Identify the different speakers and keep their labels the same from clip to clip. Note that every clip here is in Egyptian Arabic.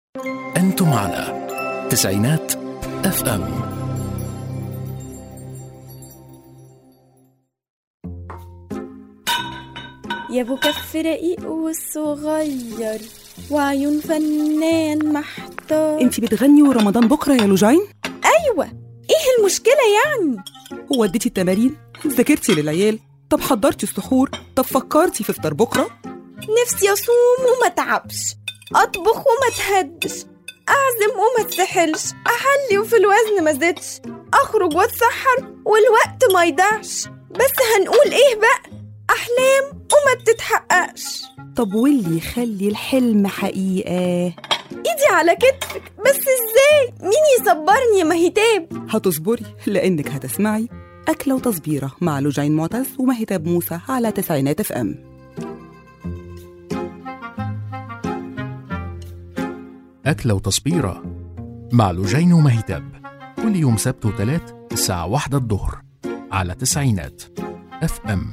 Speaker 1: أنتم على تسعينات اف ام
Speaker 2: يا ابو كف رقيق والصغير وعيون فنان محتار
Speaker 3: انت بتغني ورمضان بكره يا لوجين
Speaker 2: ايوه ايه المشكله يعني
Speaker 3: هو اديتي التمارين ذاكرتي للعيال طب حضرتي السحور طب فكرتي في فطار بكره
Speaker 2: نفسي اصوم وما اتعبش اطبخ وما اتهدش اعزم وما اتسحلش احلي وفي الوزن ما زدش اخرج واتسحر والوقت ما يضيعش بس هنقول ايه بقى احلام وما بتتحققش
Speaker 3: طب واللي يخلي الحلم حقيقه
Speaker 2: ايدي على كتفك بس ازاي مين يصبرني يا مهيتاب
Speaker 3: هتصبري لانك هتسمعي اكله وتصبيره مع لوجين معتز ومهتاب موسى على تسعينات اف ام
Speaker 1: أكلة وتصبيرة مع لوجين ومهتاب كل يوم سبت وتلات الساعة واحدة الظهر على تسعينات اف ام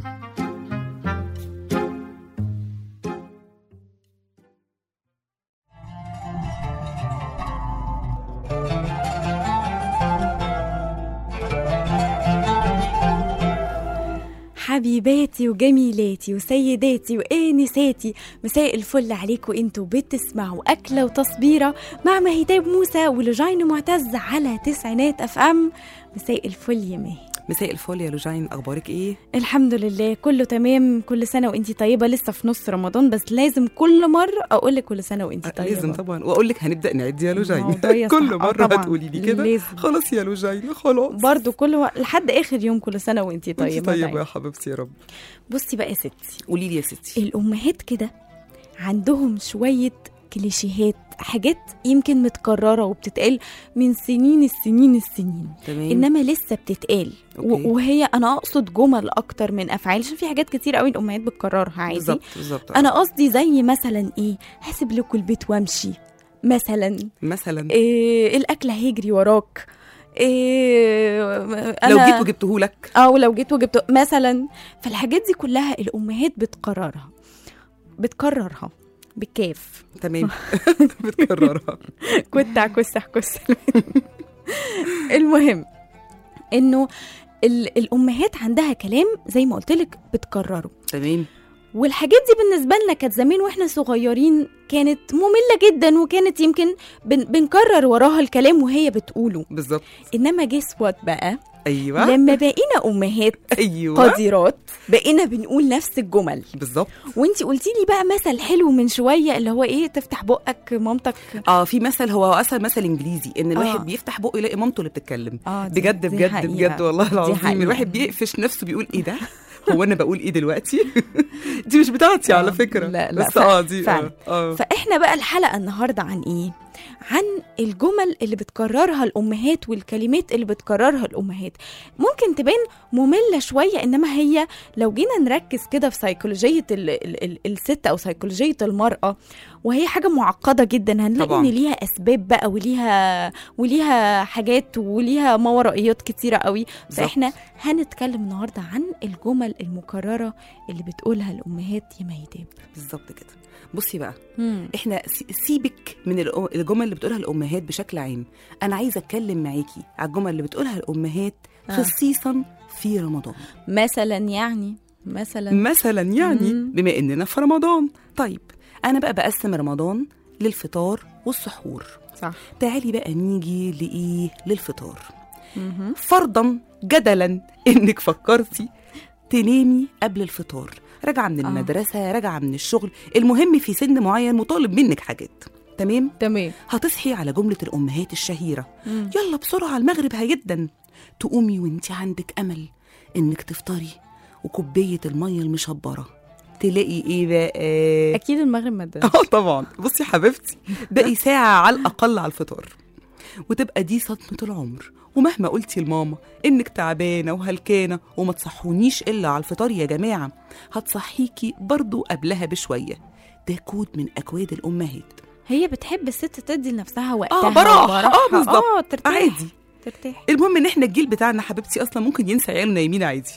Speaker 2: حبيباتي وجميلاتي وسيداتي وآنساتي مساء الفل عليكم انتوا بتسمعوا أكلة وتصبيرة مع مهيتاب موسى ولجين معتز على تسعينات أف أم مساء الفل يا ماهي
Speaker 3: مساء الفل يا لوجين اخبارك ايه
Speaker 2: الحمد لله كله تمام كل سنة وانتي طيبة لسه في نص رمضان بس لازم كل مرة أقولك كل سنة وانتي طيبة
Speaker 3: لازم طبعا واقول لك هنبدا نعد يا لوجين
Speaker 2: الموضوع يصح.
Speaker 3: كل
Speaker 2: آه
Speaker 3: مره
Speaker 2: طبعاً.
Speaker 3: هتقولي لي كده
Speaker 2: لازم.
Speaker 3: خلاص يا لوجين خلاص
Speaker 2: برضو كل و... لحد آخر يوم كل سنة وانتي
Speaker 3: انت
Speaker 2: طيبة
Speaker 3: طيبه
Speaker 2: دايما.
Speaker 3: يا حبيبتي يا رب
Speaker 2: بصي بقى يا ستي
Speaker 3: قولي لي يا ستي
Speaker 2: الأمهات كده عندهم شوية كليشيهات حاجات يمكن متكررة وبتتقال من سنين السنين السنين
Speaker 3: تمام
Speaker 2: إنما لسه بتتقال و-
Speaker 3: أوكي.
Speaker 2: وهي أنا أقصد جمل أكتر من أفعال عشان في حاجات كتير قوي الأمهات بتكررها عادي
Speaker 3: بالظبط بالظبط
Speaker 2: أنا قصدي زي مثلا إيه هسيب لكم البيت وأمشي مثلا
Speaker 3: مثلا
Speaker 2: إيه الأكل هيجري وراك إيه
Speaker 3: لو
Speaker 2: أنا-
Speaker 3: جيت وجبته لك
Speaker 2: اه لو جيت وجبت مثلا فالحاجات دي كلها الامهات بتقررها بتكررها بالكاف
Speaker 3: تمام بتكررها
Speaker 2: كنت عكس عكس المهم انه ال- الامهات عندها كلام زي ما قلت لك بتكرره
Speaker 3: تمام
Speaker 2: والحاجات دي بالنسبه لنا كانت زمان واحنا صغيرين كانت ممله جدا وكانت يمكن بن بنكرر وراها الكلام وهي بتقوله
Speaker 3: بالظبط
Speaker 2: انما جيس وات بقى
Speaker 3: ايوه
Speaker 2: لما بقينا امهات
Speaker 3: ايوه
Speaker 2: قديرات بقينا بنقول نفس الجمل
Speaker 3: بالظبط
Speaker 2: وانتي قلتي لي بقى مثل حلو من شويه اللي هو ايه تفتح بقك مامتك
Speaker 3: اه في مثل هو اصلا مثل انجليزي ان الواحد
Speaker 2: آه.
Speaker 3: بيفتح بقه يلاقي مامته اللي بتتكلم
Speaker 2: اه دي-
Speaker 3: بجد
Speaker 2: دي
Speaker 3: بجد
Speaker 2: حقيقة.
Speaker 3: بجد والله العظيم
Speaker 2: حقيقة.
Speaker 3: الواحد بيقفش نفسه بيقول ايه ده هو انا بقول ايه دلوقتي دي مش بتاعتي على
Speaker 2: آه.
Speaker 3: فكره
Speaker 2: لا، لا،
Speaker 3: بس
Speaker 2: ف-
Speaker 3: اه دي
Speaker 2: فعلا.
Speaker 3: اه اه
Speaker 2: فاحنا بقى الحلقه النهارده عن ايه عن الجمل اللي بتكررها الامهات والكلمات اللي بتكررها الامهات ممكن تبان ممله شويه انما هي لو جينا نركز كده في سيكولوجيه ال ال ال الست او سيكولوجيه المراه وهي حاجه معقده جدا هنلاقي
Speaker 3: طبعاً.
Speaker 2: ان ليها اسباب بقى وليها وليها حاجات وليها ما ورائيات كتيره قوي
Speaker 3: بالظبط.
Speaker 2: فاحنا هنتكلم النهارده عن الجمل المكرره اللي بتقولها الامهات يا ميتاب
Speaker 3: بالظبط كده بصي بقى احنا سي- سيبك من الأ- الجمل اللي بتقولها الامهات بشكل عام انا عايزه اتكلم معاكي على الجمل اللي بتقولها الامهات
Speaker 2: آه.
Speaker 3: خصيصا في رمضان
Speaker 2: مثلا يعني مثلا
Speaker 3: مثلا يعني
Speaker 2: مم.
Speaker 3: بما اننا في رمضان طيب انا بقى بقسم رمضان للفطار والسحور
Speaker 2: صح
Speaker 3: تعالي بقى نيجي لايه للفطار
Speaker 2: مهم.
Speaker 3: فرضا جدلا انك فكرتي تنامي قبل الفطار راجعه من
Speaker 2: آه.
Speaker 3: المدرسه راجعه من الشغل المهم في سن معين مطالب منك حاجات تمام
Speaker 2: تمام
Speaker 3: هتصحي على جمله الامهات الشهيره
Speaker 2: مم.
Speaker 3: يلا بسرعه المغرب هيدا تقومي وانت عندك امل انك تفطري وكوبايه الميه المشبره تلاقي ايه بقى
Speaker 2: اكيد المغرب ما اداش.
Speaker 3: اه طبعا بصي يا حبيبتي باقي ساعه على الاقل على الفطار وتبقى دي صدمه العمر ومهما قلتي لماما انك تعبانه وهلكانه وما تصحونيش الا على الفطار يا جماعه هتصحيكي برضو قبلها بشويه ده كود من اكواد الامهات
Speaker 2: هي بتحب الست تدي لنفسها وقتها
Speaker 3: براحة.
Speaker 2: وراحة.
Speaker 3: آه، بالظبط.
Speaker 2: اه ترتاح
Speaker 3: عادي
Speaker 2: ترتاح
Speaker 3: المهم ان احنا الجيل بتاعنا حبيبتي اصلا ممكن ينسى عياله نايمين عادي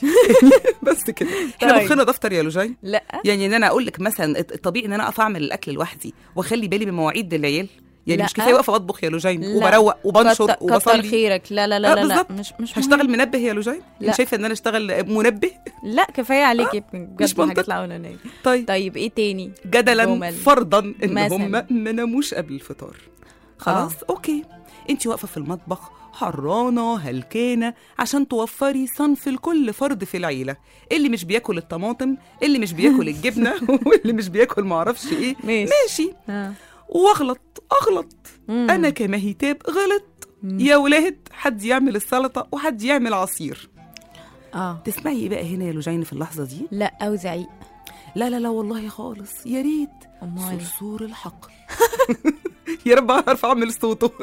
Speaker 3: بس كده احنا
Speaker 2: طيب.
Speaker 3: مخنا دفتر يا لوجين
Speaker 2: لا
Speaker 3: يعني ان انا اقول لك مثلا الطبيعي ان انا اقف اعمل الاكل لوحدي واخلي بالي من مواعيد العيال يعني
Speaker 2: لا.
Speaker 3: مش كفايه واقفه بطبخ يا لوجين
Speaker 2: لا.
Speaker 3: وبروق وبنشر
Speaker 2: كتر, كتر
Speaker 3: وبصلي
Speaker 2: خيرك لا لا
Speaker 3: آه،
Speaker 2: لا لا, لا.
Speaker 3: بالظبط.
Speaker 2: مش مش
Speaker 3: هشتغل
Speaker 2: مهم.
Speaker 3: منبه يا لوجين
Speaker 2: لا.
Speaker 3: انت شايفه ان انا اشتغل منبه
Speaker 2: لا كفايه عليكي بجد
Speaker 3: مش
Speaker 2: الحاجات
Speaker 3: منطق.
Speaker 2: الاولانيه
Speaker 3: طيب
Speaker 2: طيب ايه تاني
Speaker 3: جدلا
Speaker 2: جمل.
Speaker 3: فرضا ان
Speaker 2: مثلاً.
Speaker 3: هم ما ناموش قبل الفطار خلاص آه. اوكي انت واقفه في المطبخ حرانه هلكانه عشان توفري صنف لكل فرد في العيله اللي مش بياكل الطماطم اللي مش بياكل الجبنه واللي مش بياكل معرفش ايه
Speaker 2: ماشي
Speaker 3: ماشي
Speaker 2: آه.
Speaker 3: واغلط اغلط
Speaker 2: مم.
Speaker 3: انا كمهيتاب غلط يا ولاد حد يعمل السلطه وحد يعمل عصير
Speaker 2: اه
Speaker 3: تسمعي ايه بقى هنا يا لوجين في اللحظه دي
Speaker 2: لا او زعيق
Speaker 3: لا لا لا والله خالص يا ريت
Speaker 2: امال
Speaker 3: صرصور الحقل يا رب اعرف اعمل صوته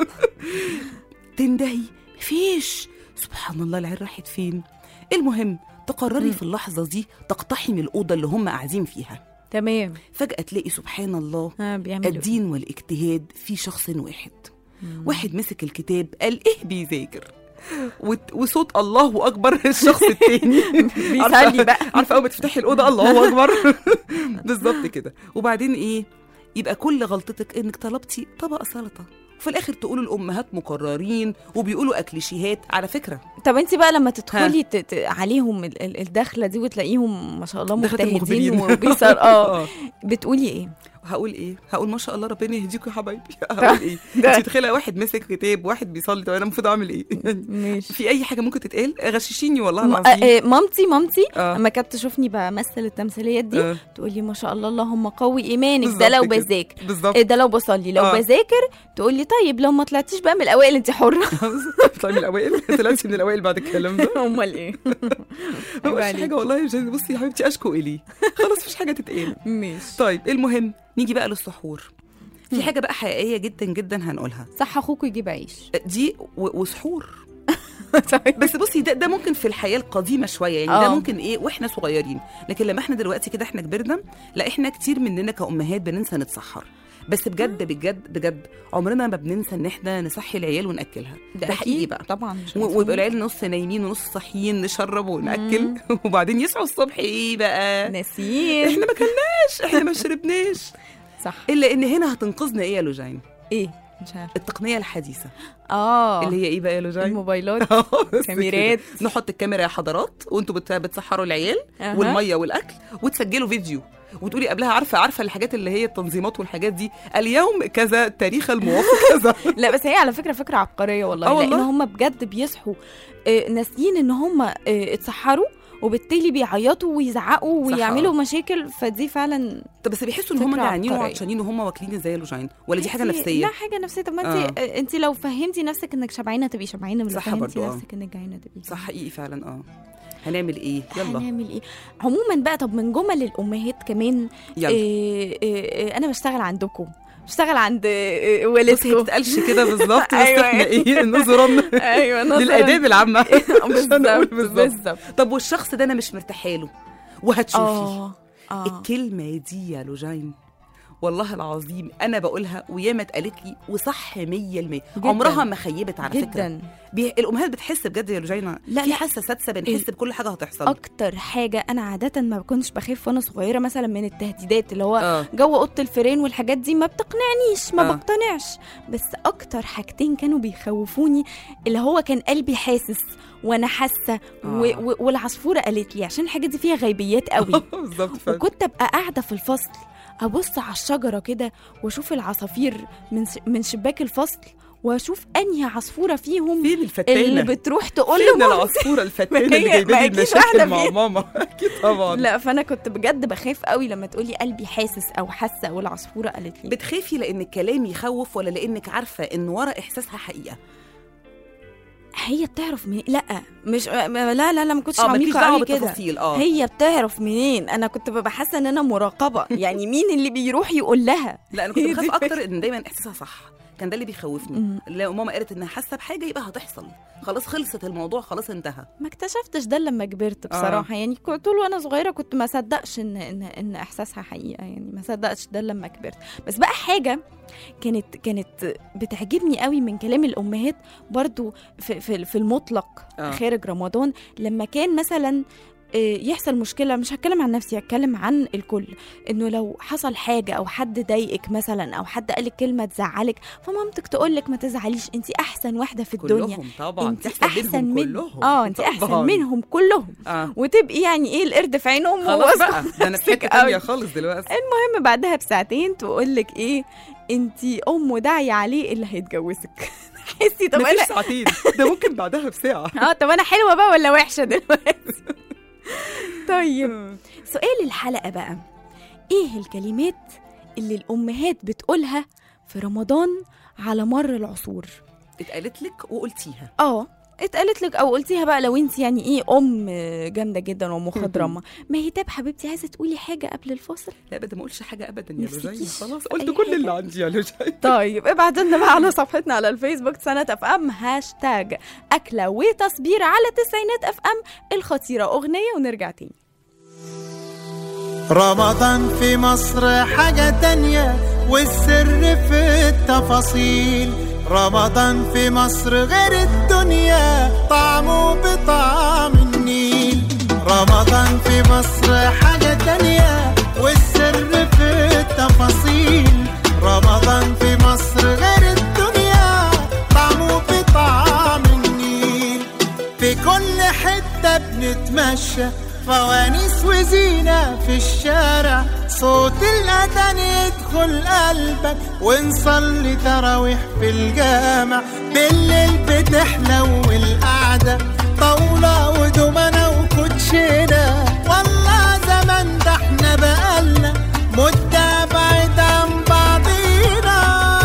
Speaker 3: تندهي مفيش سبحان الله العين راحت فين المهم تقرري في اللحظه دي تقتحمي الاوضه اللي هم قاعدين فيها
Speaker 2: تمام
Speaker 3: فجاه تلاقي سبحان الله
Speaker 2: ها بيعملوا إيه؟
Speaker 3: الدين والاجتهاد في شخص واحد واحد مسك الكتاب قال ايه بيذاكر وت- وصوت الله اكبر الشخص التاني
Speaker 2: بيصلي بقى.
Speaker 3: عارفه اول ما تفتحي الاوضه الله اكبر بالظبط كده وبعدين ايه يبقى كل غلطتك انك طلبتي طبق سلطه وفي الاخر تقولوا الامهات مقررين وبيقولوا اكليشيهات على فكره
Speaker 2: طب انت بقى لما تدخلي ت... ت... عليهم ال- ال- الدخله دي وتلاقيهم ما شاء الله
Speaker 3: دخلة
Speaker 2: مجتهدين
Speaker 3: المخبرين.
Speaker 2: وبيصر اه بتقولي ايه
Speaker 3: هقول ايه هقول ما شاء الله ربنا يهديكم يا حبايبي هقول ايه
Speaker 2: ده.
Speaker 3: انت متخيله واحد مسك كتاب واحد بيصلي طب انا المفروض اعمل ايه
Speaker 2: ماشي
Speaker 3: في اي حاجه ممكن تتقال غششيني والله
Speaker 2: م-
Speaker 3: العظيم
Speaker 2: آه، آه، مامتي مامتي
Speaker 3: آه.
Speaker 2: اما كانت تشوفني بمثل التمثيليات دي
Speaker 3: آه.
Speaker 2: تقولي ما شاء الله اللهم قوي ايمانك ده
Speaker 3: بالظبط
Speaker 2: لو
Speaker 3: كده.
Speaker 2: بذاكر
Speaker 3: بالظبط
Speaker 2: إيه ده لو بصلي لو
Speaker 3: آه.
Speaker 2: بذاكر تقولي طيب لو ما طلعتيش بقى من الاوائل انت حره
Speaker 3: طلعي من الاوائل طلعتي من الاوائل بعد الكلام ده
Speaker 2: امال ايه
Speaker 3: ما
Speaker 2: عيب
Speaker 3: بقاش
Speaker 2: عليك.
Speaker 3: حاجه والله يا جيني بصي يا حبيبتي اشكو اليه خلاص مفيش حاجه تتقال
Speaker 2: ماشي
Speaker 3: طيب المهم نيجي بقى للسحور في حاجه بقى حقيقيه جدا جدا هنقولها
Speaker 2: صح اخوك يجيب عيش
Speaker 3: دي و- وسحور
Speaker 2: طيب.
Speaker 3: بس بصي ده ده ممكن في الحياه القديمه شويه يعني ده
Speaker 2: آه.
Speaker 3: ممكن ايه واحنا صغيرين لكن لما احنا دلوقتي كده احنا كبرنا لا احنا كتير مننا كامهات بننسى نتسحر بس بجد بجد بجد عمرنا ما بننسى ان احنا نصحي العيال وناكلها ده, حقيقي
Speaker 2: أكيد
Speaker 3: بقى
Speaker 2: طبعا مش
Speaker 3: و-
Speaker 2: مفهوم.
Speaker 3: ويبقى العيال نص نايمين ونص صاحيين نشرب وناكل وبعدين يصحوا الصبح ايه بقى
Speaker 2: ناسيين
Speaker 3: احنا ما كلناش احنا ما شربناش
Speaker 2: صح
Speaker 3: الا ان هنا هتنقذنا ايه يا لوجين
Speaker 2: ايه مش عارفه
Speaker 3: التقنيه الحديثه
Speaker 2: اه
Speaker 3: اللي هي ايه بقى يا لوجين
Speaker 2: الموبايلات
Speaker 3: آه، بس
Speaker 2: كاميرات.
Speaker 3: كده. نحط الكاميرا يا حضرات وانتوا بت- بتسحروا العيال
Speaker 2: أها.
Speaker 3: والميه والاكل وتسجلوا فيديو وتقولي قبلها عارفه عارفه الحاجات اللي هي التنظيمات والحاجات دي اليوم كذا تاريخ الموافق كذا
Speaker 2: لا بس هي على فكره فكره عبقريه والله,
Speaker 3: آه والله.
Speaker 2: لان هم بجد بيصحوا آه، ناسيين ان هم آه، اتسحروا وبالتالي بيعيطوا ويزعقوا
Speaker 3: صح،
Speaker 2: ويعملوا
Speaker 3: آه.
Speaker 2: مشاكل فدي فعلا
Speaker 3: طب بس بيحسوا ان هم
Speaker 2: فكرة
Speaker 3: جعانين
Speaker 2: عبقرية.
Speaker 3: وعطشانين وهم واكلين ازاي يا لوجين ولا دي حاجه
Speaker 2: انتي-
Speaker 3: نفسيه
Speaker 2: لا حاجه نفسيه طب ما انت آه. انت لو فهمتي نفسك انك شبعانه تبقي شبعانه لو
Speaker 3: صح
Speaker 2: فهمتي
Speaker 3: برضو، آه.
Speaker 2: نفسك انك جعانه تبقي
Speaker 3: صح حقيقي فعلا اه هنعمل ايه يلا
Speaker 2: هنعمل ايه عموما بقى طب من جمل الامهات كمان
Speaker 3: يلا
Speaker 2: إيه إيه إيه انا بشتغل عندكم بشتغل عند إيه،
Speaker 3: بصي هي
Speaker 2: والدكم
Speaker 3: بتتقالش كده بالظبط بس
Speaker 2: أيوة.
Speaker 3: احنا ايه نظرا
Speaker 2: ايوه نظراً.
Speaker 3: للاداب العامه عشان أقول
Speaker 2: بالظبط بالظبط
Speaker 3: طب والشخص ده انا مش مرتاحه له وهتشوفي
Speaker 2: اه اه
Speaker 3: الكلمة دي يا لوجين والله العظيم أنا بقولها وياما اتقالت لي وصح 100% عمرها ما خيبت على فكرة
Speaker 2: جدا
Speaker 3: بي... الأمهات بتحس بجد يا لوجين
Speaker 2: لا،
Speaker 3: في
Speaker 2: لا.
Speaker 3: حاسة سادسة بنحس
Speaker 2: ال-
Speaker 3: بكل حاجة هتحصل
Speaker 2: اكتر حاجه انا عاده ما كنتش بخاف وانا صغيره مثلا من التهديدات اللي هو
Speaker 3: اه
Speaker 2: جو اوضه الفيران والحاجات دي ما بتقنعنيش ما
Speaker 3: آه.
Speaker 2: بقتنعش بس اكتر حاجتين كانوا بيخوفوني اللي هو كان قلبي حاسس وانا حاسه و...
Speaker 3: آه.
Speaker 2: و... والعصفوره قالت لي عشان الحاجات دي فيها غيبيات قوي
Speaker 3: بالظبط فعلا
Speaker 2: وكنت ابقى قاعده في الفصل ابص على الشجره كده واشوف العصافير من ش... من شباك الفصل واشوف انهي عصفوره فيهم
Speaker 3: فين
Speaker 2: اللي
Speaker 3: الفتانة
Speaker 2: بتروح تقول
Speaker 3: فين
Speaker 2: له
Speaker 3: العصفورة الفتانة
Speaker 2: ما
Speaker 3: اللي
Speaker 2: هي-
Speaker 3: جايبة
Speaker 2: ما
Speaker 3: لي
Speaker 2: أكيد واحدة
Speaker 3: المشاكل مع
Speaker 2: فيها.
Speaker 3: ماما أكيد طبعا
Speaker 2: لا فانا كنت بجد بخاف قوي لما تقولي قلبي حاسس او حاسه والعصفوره قالت لي
Speaker 3: بتخافي لأن الكلام يخوف ولا لأنك عارفة إن ورا إحساسها حقيقة
Speaker 2: هي بتعرف منين لا مش لا لا لا ما كنتش
Speaker 3: اه مالكيش
Speaker 2: عميقه
Speaker 3: دعوة
Speaker 2: قوي كده
Speaker 3: بالتفاصيل اه
Speaker 2: هي بتعرف منين انا كنت ببقى حاسه ان انا مراقبه يعني مين اللي بيروح يقول لها
Speaker 3: لا انا كنت
Speaker 2: هي
Speaker 3: بخاف
Speaker 2: دي
Speaker 3: اكتر ان دايما احساسها صح كان ده اللي بيخوفني
Speaker 2: مم.
Speaker 3: لو ماما قالت انها حاسه بحاجه يبقى هتحصل خلاص خلصت الموضوع خلاص انتهى
Speaker 2: ما اكتشفتش ده لما كبرت بصراحه يعني كنت طول وانا صغيره كنت ما صدقش ان ان ان احساسها حقيقه يعني ما صدقتش ده لما كبرت بس بقى حاجه كانت كانت بتعجبني قوي من كلام الامهات برضو في في, في المطلق
Speaker 3: آه.
Speaker 2: خارج رمضان لما كان مثلا آه، يحصل مشكله مش هتكلم عن نفسي هتكلم عن الكل انه لو حصل حاجه او حد ضايقك مثلا او حد قالك كلمه تزعلك فمامتك تقولك ما تزعليش انت احسن واحده في الدنيا
Speaker 3: كلهم طبعا
Speaker 2: انت
Speaker 3: تحسن
Speaker 2: احسن
Speaker 3: منهم
Speaker 2: من
Speaker 3: كلهم
Speaker 2: اه انت احسن
Speaker 3: طبعاً.
Speaker 2: منهم كلهم
Speaker 3: اه
Speaker 2: وتبقي يعني ايه القرد في عينهم
Speaker 3: خلاص
Speaker 2: وواثقة
Speaker 3: بقى ده انا في
Speaker 2: نفسك
Speaker 3: حته تانية
Speaker 2: قوي.
Speaker 3: خالص دلوقتي
Speaker 2: المهم بعدها بساعتين تقول لك ايه انت ام داعيه عليه اللي هيتجوزك حسي طب
Speaker 3: مفيش
Speaker 2: انا
Speaker 3: ساعتين ده ممكن بعدها بساعه
Speaker 2: اه طب انا حلوه بقى ولا وحشه دلوقتي طيب سؤال الحلقه بقى ايه الكلمات اللي الامهات بتقولها في رمضان على مر العصور
Speaker 3: اتقالت لك وقلتيها
Speaker 2: اه اتقالت لك او قلتيها بقى لو انت يعني ايه ام جامده جدا ومخضرمه مهتاب حبيبتي عايزه تقولي حاجه قبل الفصل
Speaker 3: لا ابدا ما اقولش حاجه ابدا يا
Speaker 2: نفسكيش
Speaker 3: لوجين خلاص
Speaker 2: في
Speaker 3: قلت
Speaker 2: أي
Speaker 3: كل
Speaker 2: حاجة؟
Speaker 3: اللي عندي يا لوجين
Speaker 2: طيب ابعتوا لنا بقى على صفحتنا على الفيسبوك سنة اف ام هاشتاج أكلة وتصبير على تسعينات اف ام الخطيرة أغنية ونرجع تاني
Speaker 4: رمضان في مصر حاجة تانية والسر في التفاصيل رمضان في مصر غير الدنيا طعمه بطعم النيل رمضان في مصر حاجة تانية والسر في التفاصيل رمضان في مصر غير الدنيا طعمه بطعم النيل في كل حتة بنتمشى فوانيس وزينة في الشارع صوت الأذان يدخل قلبك ونصلي تراويح في الجامع بالليل بتحلو القعدة طاولة ودومنة وكوتشينة والله زمان ده احنا بقالنا مدة بعيد عن بعضينا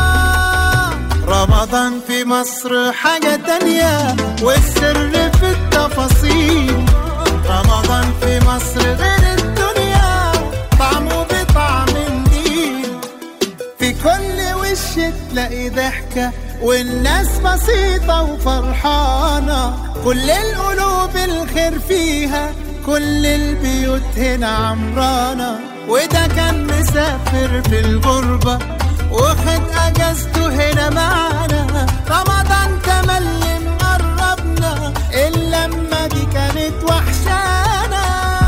Speaker 4: رمضان في مصر حاجة تانية والسر في التفاصيل رمضان في مصر غير الدنيا طعمه بطعم النيل في كل وش تلاقي ضحكة والناس بسيطة وفرحانة كل القلوب الخير فيها كل البيوت هنا عمرانة وده كان مسافر في الغربة واخد اجازته هنا معانا رمضان تملي مقربنا اللمة دي كانت وحشانا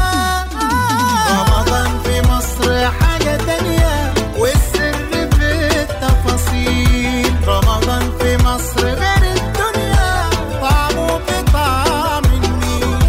Speaker 4: رمضان في مصر حاجة تانية والسر في التفاصيل رمضان في مصر غير الدنيا طعمه بطعم النيل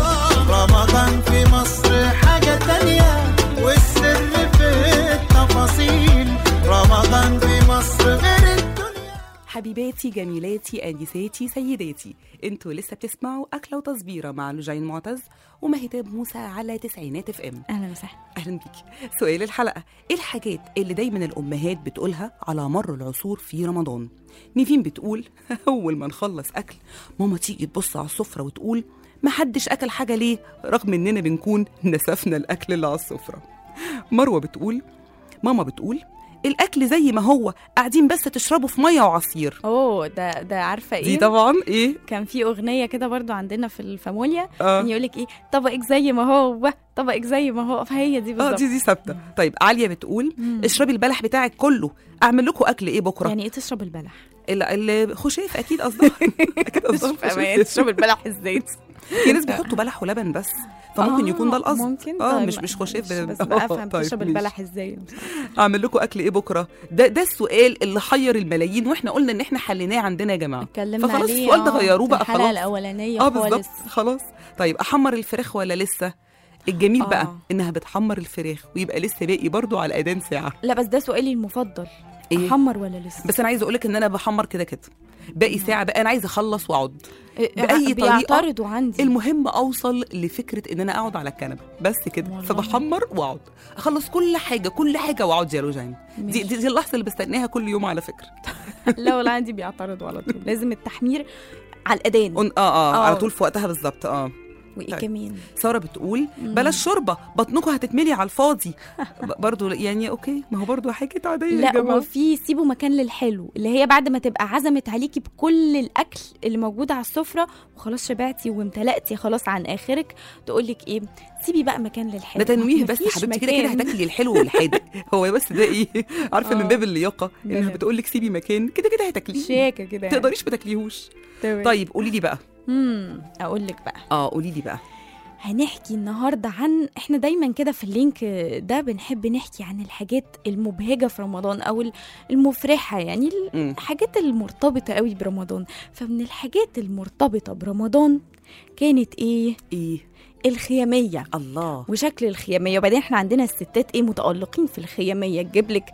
Speaker 4: رمضان في مصر حاجة تانية والسر في التفاصيل رمضان في مصر غير الدنيا
Speaker 3: حبيباتي جميلاتي انساتي سيداتي انتوا لسه بتسمعوا اكله وتصبيره مع لوجين معتز ومهتاب موسى على تسعينات اف ام
Speaker 2: أهلا وسهلا
Speaker 3: اهلا بيكي سؤال الحلقه ايه الحاجات اللي دايما الامهات بتقولها على مر العصور في رمضان نيفين بتقول اول ما نخلص اكل ماما تيجي تبص على السفره وتقول ما حدش اكل حاجه ليه رغم اننا بنكون نسفنا الاكل اللي على السفره مروه بتقول ماما بتقول الاكل زي ما هو قاعدين بس تشربوا في ميه وعصير
Speaker 2: اوه ده ده عارفة
Speaker 3: دي
Speaker 2: ايه
Speaker 3: طبعا ايه
Speaker 2: كان في أغنية كده برضو عندنا في الفاموليا
Speaker 3: اه
Speaker 2: يقول لك ايه طبقك زي ما هو طبقك زي ما هو فهي دي
Speaker 3: اه
Speaker 2: بالظبط
Speaker 3: دي دي ثابته طيب عاليه بتقول اشربي البلح بتاعك كله اعمل لكم اكل ايه بكره
Speaker 2: يعني ايه تشرب البلح
Speaker 3: ال- الخشاف اكيد قصدها اكيد قصدها
Speaker 2: مش فاهمة
Speaker 3: الخشاف.
Speaker 2: تشرب البلح ازاي
Speaker 3: في ناس بيحطوا بلح ولبن بس فممكن
Speaker 2: آه،
Speaker 3: يكون ده القصد
Speaker 2: ممكن
Speaker 3: اه
Speaker 2: طيب
Speaker 3: مش مش خشاف
Speaker 2: مش
Speaker 3: ب-
Speaker 2: بس
Speaker 3: آه،
Speaker 2: بقى افهم
Speaker 3: طيب،
Speaker 2: تشرب
Speaker 3: ماشي.
Speaker 2: البلح ازاي
Speaker 3: اعمل لكم اكل ايه بكره ده ده السؤال اللي حير الملايين واحنا قلنا ان احنا حليناه عندنا يا جماعه
Speaker 2: اتكلمنا
Speaker 3: فخلاص
Speaker 2: عليه
Speaker 3: السؤال ده
Speaker 2: آه،
Speaker 3: غيروه
Speaker 2: في
Speaker 3: بقى
Speaker 2: الحلقة
Speaker 3: خلاص
Speaker 2: الأولانية
Speaker 3: اه
Speaker 2: خالص
Speaker 3: بالظبط خلاص طيب احمر الفراخ ولا لسه الجميل
Speaker 2: آه.
Speaker 3: بقى انها بتحمر الفراخ ويبقى لسه باقي برضو على اذان ساعه
Speaker 2: لا بس ده سؤالي المفضل
Speaker 3: إيه؟
Speaker 2: احمر ولا لسه
Speaker 3: بس انا عايزه اقول لك ان انا بحمر كده كده باقي ساعه بقى انا عايزه اخلص واقعد
Speaker 2: إيه،
Speaker 3: بأي طريقة
Speaker 2: بيعترضوا عندي
Speaker 3: المهم اوصل لفكره ان انا اقعد على الكنبه بس كده
Speaker 2: والله.
Speaker 3: فبحمر واقعد اخلص كل حاجه كل حاجه واقعد يا روجين دي,
Speaker 2: ماشي.
Speaker 3: دي, دي اللحظه اللي بستناها كل يوم على فكره
Speaker 2: لا ولا عندي بيعترضوا على طول لازم التحمير على الاذان
Speaker 3: أن- اه اه
Speaker 2: آه.
Speaker 3: على طول في وقتها بالظبط اه
Speaker 2: وايه
Speaker 3: طيب.
Speaker 2: كمان
Speaker 3: ساره بتقول بلاش شوربه بطنكم هتتملي على الفاضي ب- برضو يعني اوكي ما هو برضو حاجه عاديه يا
Speaker 2: لا
Speaker 3: جماعه
Speaker 2: وفي سيبوا مكان للحلو اللي هي بعد ما تبقى عزمت عليكي بكل الاكل اللي موجود على السفره وخلاص شبعتي وامتلأتي خلاص عن اخرك تقول لك ايه سيبي بقى مكان للحلو
Speaker 3: ده تنويه بس
Speaker 2: مفيش
Speaker 3: حبيبتي كده كده
Speaker 2: مكان.
Speaker 3: هتاكلي الحلو والحادق هو بس ده ايه عارفه من
Speaker 2: آه.
Speaker 3: باب اللياقه انها
Speaker 2: جميل.
Speaker 3: بتقول لك سيبي مكان كده كده هتاكليه
Speaker 2: شياكه كده
Speaker 3: ما
Speaker 2: يعني.
Speaker 3: تقدريش ما تاكليهوش
Speaker 2: تمام.
Speaker 3: طيب قولي لي بقى
Speaker 2: امم اقول لك بقى
Speaker 3: اه قولي لي بقى
Speaker 2: هنحكي النهارده عن احنا دايما كده في اللينك ده بنحب نحكي عن الحاجات المبهجه في رمضان او ال- المفرحه يعني
Speaker 3: مم.
Speaker 2: الحاجات المرتبطه قوي برمضان فمن الحاجات المرتبطه برمضان كانت ايه
Speaker 3: ايه
Speaker 2: الخياميه
Speaker 3: الله
Speaker 2: وشكل الخيامية وبعدين احنا عندنا الستات ايه متألقين في الخيامية تجيب لك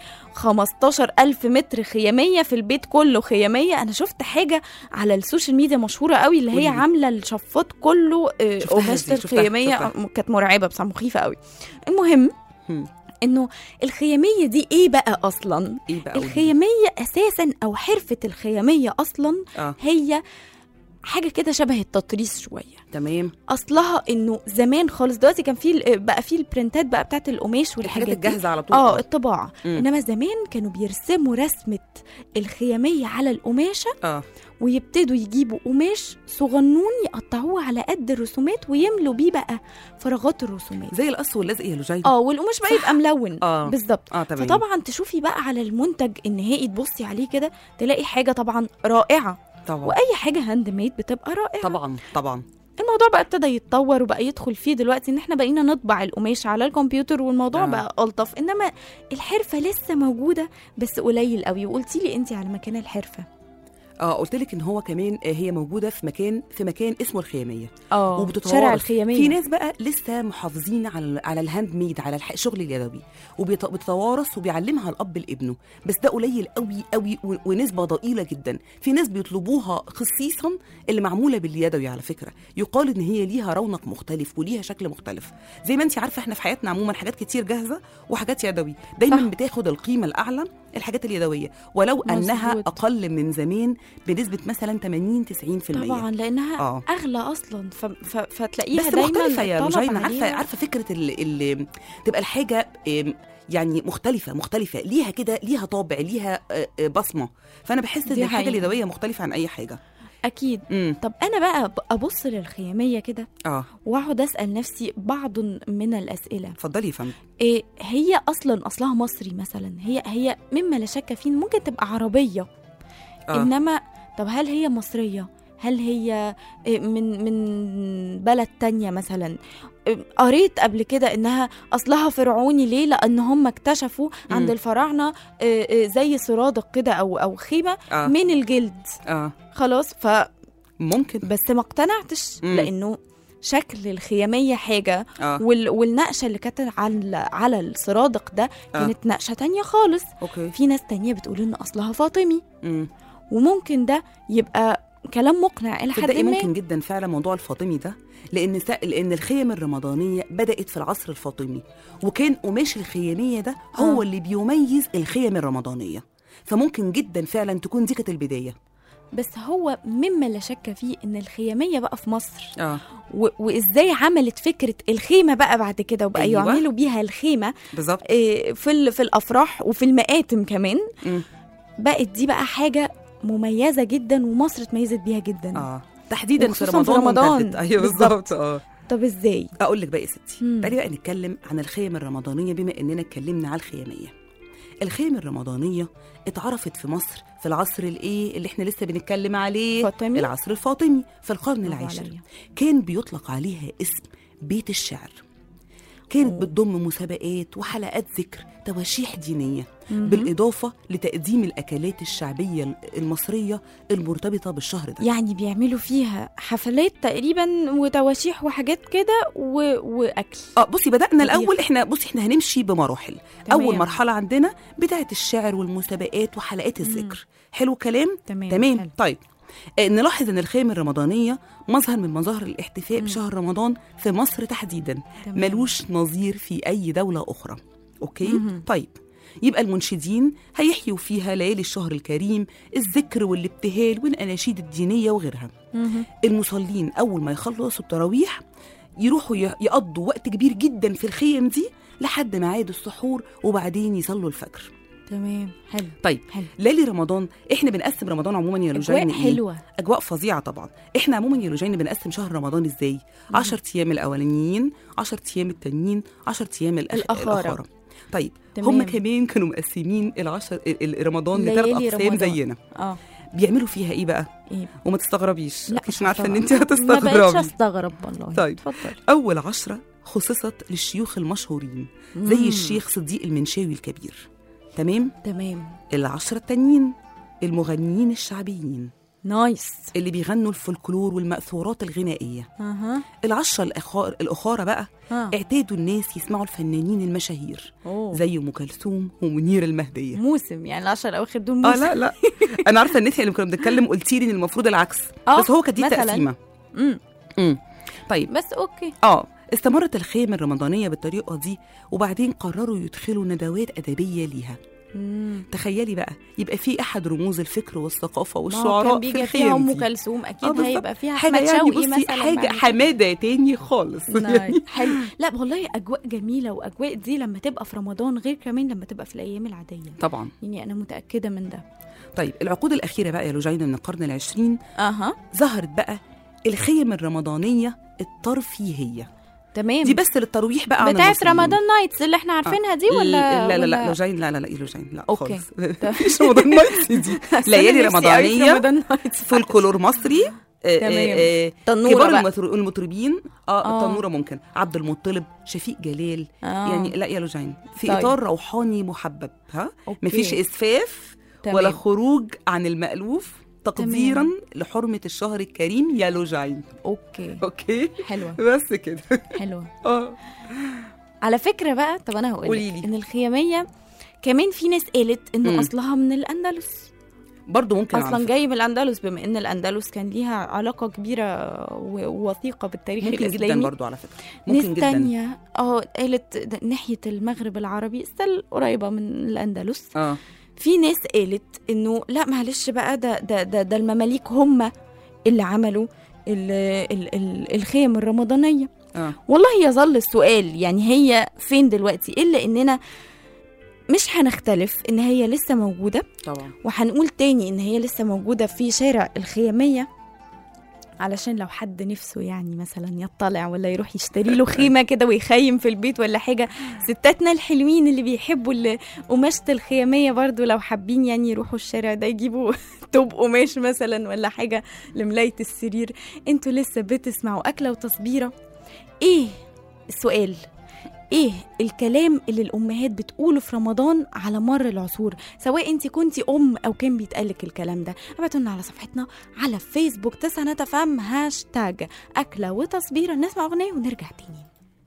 Speaker 2: 15 ألف متر خيامية في البيت كله خيامية أنا شفت حاجة على السوشيال ميديا مشهورة قوي اللي
Speaker 3: قولي
Speaker 2: هي
Speaker 3: لي.
Speaker 2: عاملة الشفاط كله آه،
Speaker 3: شفتها
Speaker 2: قماشة
Speaker 3: دي، شفتها،
Speaker 2: الخيامية
Speaker 3: شفتها.
Speaker 2: آه، كانت مرعبة بصراحة مخيفة قوي المهم
Speaker 3: هم.
Speaker 2: انه الخيامية دي ايه بقى اصلا
Speaker 3: ايه بقى قولي لي.
Speaker 2: الخيامية اساسا او حرفة الخيامية اصلا
Speaker 3: اه
Speaker 2: هي حاجة كده شبه التطريز شوية
Speaker 3: تمام
Speaker 2: اصلها انه زمان خالص دلوقتي كان في ال- بقى في البرنتات بقى بتاعت القماش
Speaker 3: الحاجات
Speaker 2: والحاجات دي
Speaker 3: الجاهزه على طول
Speaker 2: اه الطباعه
Speaker 3: مم.
Speaker 2: انما زمان كانوا بيرسموا رسمه الخياميه على القماشه
Speaker 3: اه
Speaker 2: ويبتدوا يجيبوا قماش صغنون يقطعوه على قد الرسومات ويملوا بيه بقى فراغات الرسومات
Speaker 3: زي القص واللزق يا لجين
Speaker 2: اه والقماش بقى يبقى ملون
Speaker 3: اه
Speaker 2: بالظبط
Speaker 3: اه تمام
Speaker 2: فطبعا تشوفي بقى على المنتج النهائي تبصي عليه كده تلاقي حاجه طبعا رائعه
Speaker 3: طبعا
Speaker 2: واي حاجه هاند ميد بتبقى رائعه
Speaker 3: طبعا طبعا
Speaker 2: الموضوع بقى ابتدى يتطور وبقى يدخل فيه دلوقتي ان احنا بقينا نطبع القماش على الكمبيوتر والموضوع
Speaker 3: آه.
Speaker 2: آه. بقى الطف انما الحرفه لسه موجوده بس قليل قوي وقلتي لي انت على مكان الحرفه
Speaker 3: اه قلت لك ان هو كمان آه، هي موجوده في مكان في مكان اسمه الخياميه
Speaker 2: اه
Speaker 3: وبتتوارث.
Speaker 2: شارع الخياميه
Speaker 3: في ناس بقى لسه محافظين على على الهاند ميد على الح- الشغل اليدوي وبتتوارث وبيعلمها الاب لابنه بس ده قليل قوي قوي و- ونسبه ضئيله جدا في ناس بيطلبوها خصيصا اللي معموله باليدوي على فكره يقال ان هي ليها رونق مختلف وليها شكل مختلف زي ما انت عارفه احنا في حياتنا عموما حاجات كتير جاهزه وحاجات يدوي دايما
Speaker 2: صح.
Speaker 3: بتاخد القيمه الاعلى الحاجات اليدويه ولو انها
Speaker 2: مظبوط.
Speaker 3: اقل من زمان بنسبه مثلا 80 90%
Speaker 2: طبعا لانها
Speaker 3: آه.
Speaker 2: آه. اغلى اصلا ف... ف... فتلاقيها
Speaker 3: بس
Speaker 2: دايما
Speaker 3: مختلفة يا
Speaker 2: الطلب
Speaker 3: روجينا عارفة
Speaker 2: عليها-
Speaker 3: عارفة فكرة اللي تبقى الحاجة آم، يعني مختلفة مختلفة ليها كده ليها طابع ليها آه، آه، بصمة فأنا بحس إن
Speaker 2: دي
Speaker 3: الحاجة
Speaker 2: حقيقة.
Speaker 3: اليدوية مختلفة عن أي حاجة
Speaker 2: اكيد
Speaker 3: امم
Speaker 2: طب انا بقى ب- ابص للخياميه كده
Speaker 3: اه
Speaker 2: واقعد اسال نفسي بعض من الاسئله
Speaker 3: اتفضلي يا فندم
Speaker 2: إيه هي اصلا اصلها مصري مثلا هي هي مما لا شك فيه ممكن تبقى عربيه
Speaker 3: آه.
Speaker 2: انما طب هل هي مصريه هل هي إيه، من من بلد تانية مثلا إيه، قريت قبل كده انها اصلها فرعوني ليه لان هم اكتشفوا عند
Speaker 3: مم.
Speaker 2: الفراعنه إيه، إيه، زي سرادق كده او او خيمه
Speaker 3: اه
Speaker 2: من الجلد
Speaker 3: اه
Speaker 2: خلاص ف
Speaker 3: ممكن
Speaker 2: بس ما اقتنعتش
Speaker 3: مم.
Speaker 2: لانه شكل الخياميه حاجه
Speaker 3: اه
Speaker 2: وال... والنقشه اللي كانت على على السرادق ده كانت نقشه تانية خالص
Speaker 3: اوكي
Speaker 2: في ناس تانية بتقول ان اصلها فاطمي
Speaker 3: امم
Speaker 2: وممكن ده يبقى كلام مقنع الى حد
Speaker 3: تصدقي
Speaker 2: ما
Speaker 3: ممكن جدا فعلا موضوع الفاطمي ده لان سا... لان الخيم الرمضانيه بدات في العصر الفاطمي وكان قماش الخياميه ده هو
Speaker 2: آه.
Speaker 3: اللي بيميز الخيم الرمضانيه فممكن جدا فعلا تكون دي كانت البدايه
Speaker 2: بس هو مما لا شك فيه ان الخياميه بقى في مصر
Speaker 3: اه
Speaker 2: و... وازاي عملت فكره الخيمه بقى بعد كده وبقى
Speaker 3: أيوة.
Speaker 2: أيوة. يعملوا بيها الخيمه
Speaker 3: بالظبط
Speaker 2: إيه، في ال... في الافراح وفي المآتم كمان
Speaker 3: مم.
Speaker 2: بقت دي بقى حاجه مميزه جدا ومصر اتميزت بيها جدا
Speaker 3: اه تحديدا في
Speaker 2: وخصوصاً في
Speaker 3: رمضان
Speaker 2: رمضان.
Speaker 3: وامتدت. ايوه
Speaker 2: بالظبط.
Speaker 3: بالظبط اه
Speaker 2: طب ازاي
Speaker 3: اقول لك بقى يا ستي
Speaker 2: مم.
Speaker 3: تعالي بقى نتكلم عن الخيم الرمضانيه بما اننا اتكلمنا على الخياميه الخيم الرمضانيه اتعرفت في مصر في العصر الايه اللي احنا لسه بنتكلم عليه
Speaker 2: فاطمي
Speaker 3: العصر الفاطمي في القرن
Speaker 2: برافو
Speaker 3: العاشر
Speaker 2: عليا.
Speaker 3: كان بيطلق عليها اسم بيت الشعر كانت
Speaker 2: أوه.
Speaker 3: بتضم مسابقات وحلقات ذكر تواشيح دينيه
Speaker 2: مهم.
Speaker 3: بالاضافه لتقديم الاكلات الشعبيه المصريه المرتبطه بالشهر ده
Speaker 2: يعني بيعملوا فيها حفلات تقريبا وتواشيح وحاجات كده و... واكل
Speaker 3: اه بصي بدأنا
Speaker 2: طبيخ.
Speaker 3: الأول احنا بصي احنا هنمشي بمراحل
Speaker 2: تمام.
Speaker 3: أول مرحلة عندنا بتاعة الشعر والمسابقات وحلقات الذكر حلو كلام
Speaker 2: تمام
Speaker 3: تمام
Speaker 2: حلو.
Speaker 3: طيب آه نلاحظ ان الخيم الرمضانيه مظهر من مظاهر الاحتفاء
Speaker 2: مم.
Speaker 3: بشهر رمضان في مصر تحديدا
Speaker 2: تمام.
Speaker 3: ملوش نظير في اي دوله اخرى اوكي
Speaker 2: مهم.
Speaker 3: طيب يبقى المنشدين هيحيوا فيها ليالي الشهر الكريم الذكر والابتهال والاناشيد الدينيه وغيرها
Speaker 2: مهم.
Speaker 3: المصلين اول ما يخلصوا التراويح يروحوا ي- يقضوا وقت كبير جدا في الخيم دي لحد ميعاد السحور وبعدين يصلوا الفجر
Speaker 2: تمام حلو
Speaker 3: طيب
Speaker 2: حلو
Speaker 3: ليالي رمضان احنا بنقسم رمضان عموما يا
Speaker 2: اجواء
Speaker 3: لوجين إيه؟
Speaker 2: حلوه
Speaker 3: اجواء فظيعه طبعا احنا عموما يا لوجين بنقسم شهر رمضان ازاي 10 ايام الاولانيين 10 ايام التانيين 10 ايام الأخ...
Speaker 2: الأخارة.
Speaker 3: الاخاره طيب
Speaker 2: تمام.
Speaker 3: هم كمان كانوا مقسمين العشر ال- ال- رمضان لثلاث
Speaker 2: ليالي
Speaker 3: اقسام
Speaker 2: رمضان.
Speaker 3: زينا
Speaker 2: اه
Speaker 3: بيعملوا فيها ايه بقى
Speaker 2: ايه
Speaker 3: وما تستغربيش
Speaker 2: لا
Speaker 3: مش عارفه ان
Speaker 2: طبعاً.
Speaker 3: انت
Speaker 2: ما بقتش
Speaker 3: هتستغربي
Speaker 2: استغرب والله
Speaker 3: طيب.
Speaker 2: اتفضل
Speaker 3: اول عشرة خصصت للشيوخ المشهورين زي الشيخ صديق المنشاوي الكبير تمام
Speaker 2: تمام
Speaker 3: العشرة التانيين المغنيين الشعبيين
Speaker 2: نايس
Speaker 3: اللي بيغنوا الفولكلور والمأثورات الغنائية
Speaker 2: اها
Speaker 3: العشرة الأخار الأخارى بقى
Speaker 2: ها
Speaker 3: اعتادوا الناس يسمعوا الفنانين المشاهير
Speaker 2: أوه.
Speaker 3: زي أم كلثوم ومنير المهدية
Speaker 2: موسم يعني العشر الاواخر دول
Speaker 3: اه
Speaker 2: موسم
Speaker 3: لا لا انا عارفه ان انت اللي كنا بنتكلم قلتي لي ان المفروض العكس
Speaker 2: آه،
Speaker 3: بس هو كانت دي
Speaker 2: مثلاً.
Speaker 3: التقسيمه
Speaker 2: امم
Speaker 3: امم طيب
Speaker 2: بس اوكي
Speaker 3: اه استمرت الخيم الرمضانيه بالطريقه دي وبعدين قرروا يدخلوا ندوات ادبيه ليها
Speaker 2: مم.
Speaker 3: تخيلي بقى يبقى في احد رموز الفكر والثقافه
Speaker 2: ما هو
Speaker 3: والشعراء
Speaker 2: كان
Speaker 3: في
Speaker 2: بيجي
Speaker 3: الخيم
Speaker 2: فيها ام
Speaker 3: دي.
Speaker 2: كلثوم
Speaker 3: آه،
Speaker 2: اكيد
Speaker 3: بالظبط.
Speaker 2: هيبقى فيها
Speaker 3: حاجه
Speaker 2: احمد
Speaker 3: يعني
Speaker 2: شوقي
Speaker 3: بصي
Speaker 2: مثلا
Speaker 3: حاجه
Speaker 2: بعد كده.
Speaker 3: حماده تاني خالص
Speaker 2: نايس. حلو لا والله اجواء جميله واجواء دي لما تبقى في رمضان غير كمان لما تبقى في الايام العاديه
Speaker 3: طبعا
Speaker 2: يعني انا متاكده من ده
Speaker 3: طيب العقود الاخيره بقى يا لوجينا من القرن العشرين
Speaker 2: اها
Speaker 3: ظهرت بقى الخيم الرمضانيه الترفيهيه
Speaker 2: تمام
Speaker 3: دي بس للترويح بقى عن
Speaker 2: بتاعت
Speaker 3: المصريين.
Speaker 2: رمضان نايتس اللي احنا عارفينها دي ولا
Speaker 3: لا لا لا
Speaker 2: ولا-
Speaker 3: لوجين لا لا لا إيه لوجين لا
Speaker 2: أوكي.
Speaker 3: خالص مفيش رمضان نايتس دي ليالي
Speaker 2: أنا نفسي أوي في
Speaker 3: رمضانيه
Speaker 2: رمضان نايتس
Speaker 3: فولكلور مصري آه،
Speaker 2: تمام.
Speaker 3: آه، آه،
Speaker 2: تنورة
Speaker 3: كبار
Speaker 2: بقى.
Speaker 3: المطر- المطربين اه
Speaker 2: آه.
Speaker 3: التنوره ممكن عبد المطلب شفيق جلال
Speaker 2: آه.
Speaker 3: يعني لا يا لوجين في
Speaker 2: طيب.
Speaker 3: اطار روحاني محبب ها
Speaker 2: أوكي.
Speaker 3: مفيش اسفاف
Speaker 2: تمام.
Speaker 3: ولا خروج عن المألوف تقديرا لحرمه الشهر الكريم يا لوجين
Speaker 2: اوكي
Speaker 3: اوكي
Speaker 2: حلوه
Speaker 3: بس كده
Speaker 2: حلوه
Speaker 3: اه
Speaker 2: على فكره بقى طب انا هقول
Speaker 3: قوليلي.
Speaker 2: ان الخياميه كمان في ناس قالت انه
Speaker 3: مم.
Speaker 2: اصلها من الاندلس
Speaker 3: برضه ممكن على
Speaker 2: اصلا
Speaker 3: فكرة.
Speaker 2: جاي من الاندلس بما ان الاندلس كان ليها علاقه كبيره و- ووثيقه بالتاريخ
Speaker 3: ممكن
Speaker 2: الاسلامي
Speaker 3: جدا برضه على فكره
Speaker 2: ناس
Speaker 3: ممكن جدا
Speaker 2: تانية اه قالت د- ناحيه المغرب العربي استل قريبه من الاندلس
Speaker 3: اه
Speaker 2: في ناس قالت انه لا معلش بقى ده ده ده, ده المماليك هم اللي عملوا ال ال ال الخيم الرمضانيه
Speaker 3: اه
Speaker 2: والله يظل السؤال يعني هي فين دلوقتي الا اننا مش هنختلف ان هي لسه موجوده
Speaker 3: طبعا
Speaker 2: وهنقول تاني ان هي لسه موجوده في شارع الخياميه علشان لو حد نفسه يعني مثلا يطلع ولا يروح يشتري له خيمه كده ويخيم في البيت ولا حاجه ستاتنا الحلوين اللي بيحبوا ال- قماشة الخياميه برضو لو حابين يعني يروحوا الشارع ده يجيبوا توب قماش مثلا ولا حاجه لملايه السرير انتوا لسه بتسمعوا اكله وتصبيره ايه السؤال ايه الكلام اللي الامهات بتقوله في رمضان على مر العصور سواء انت كنتي ام او كان بيتقالك الكلام ده ابعتوا لنا على صفحتنا على فيسبوك تسعة فم هاشتاج اكله وتصبيره نسمع اغنيه ونرجع تاني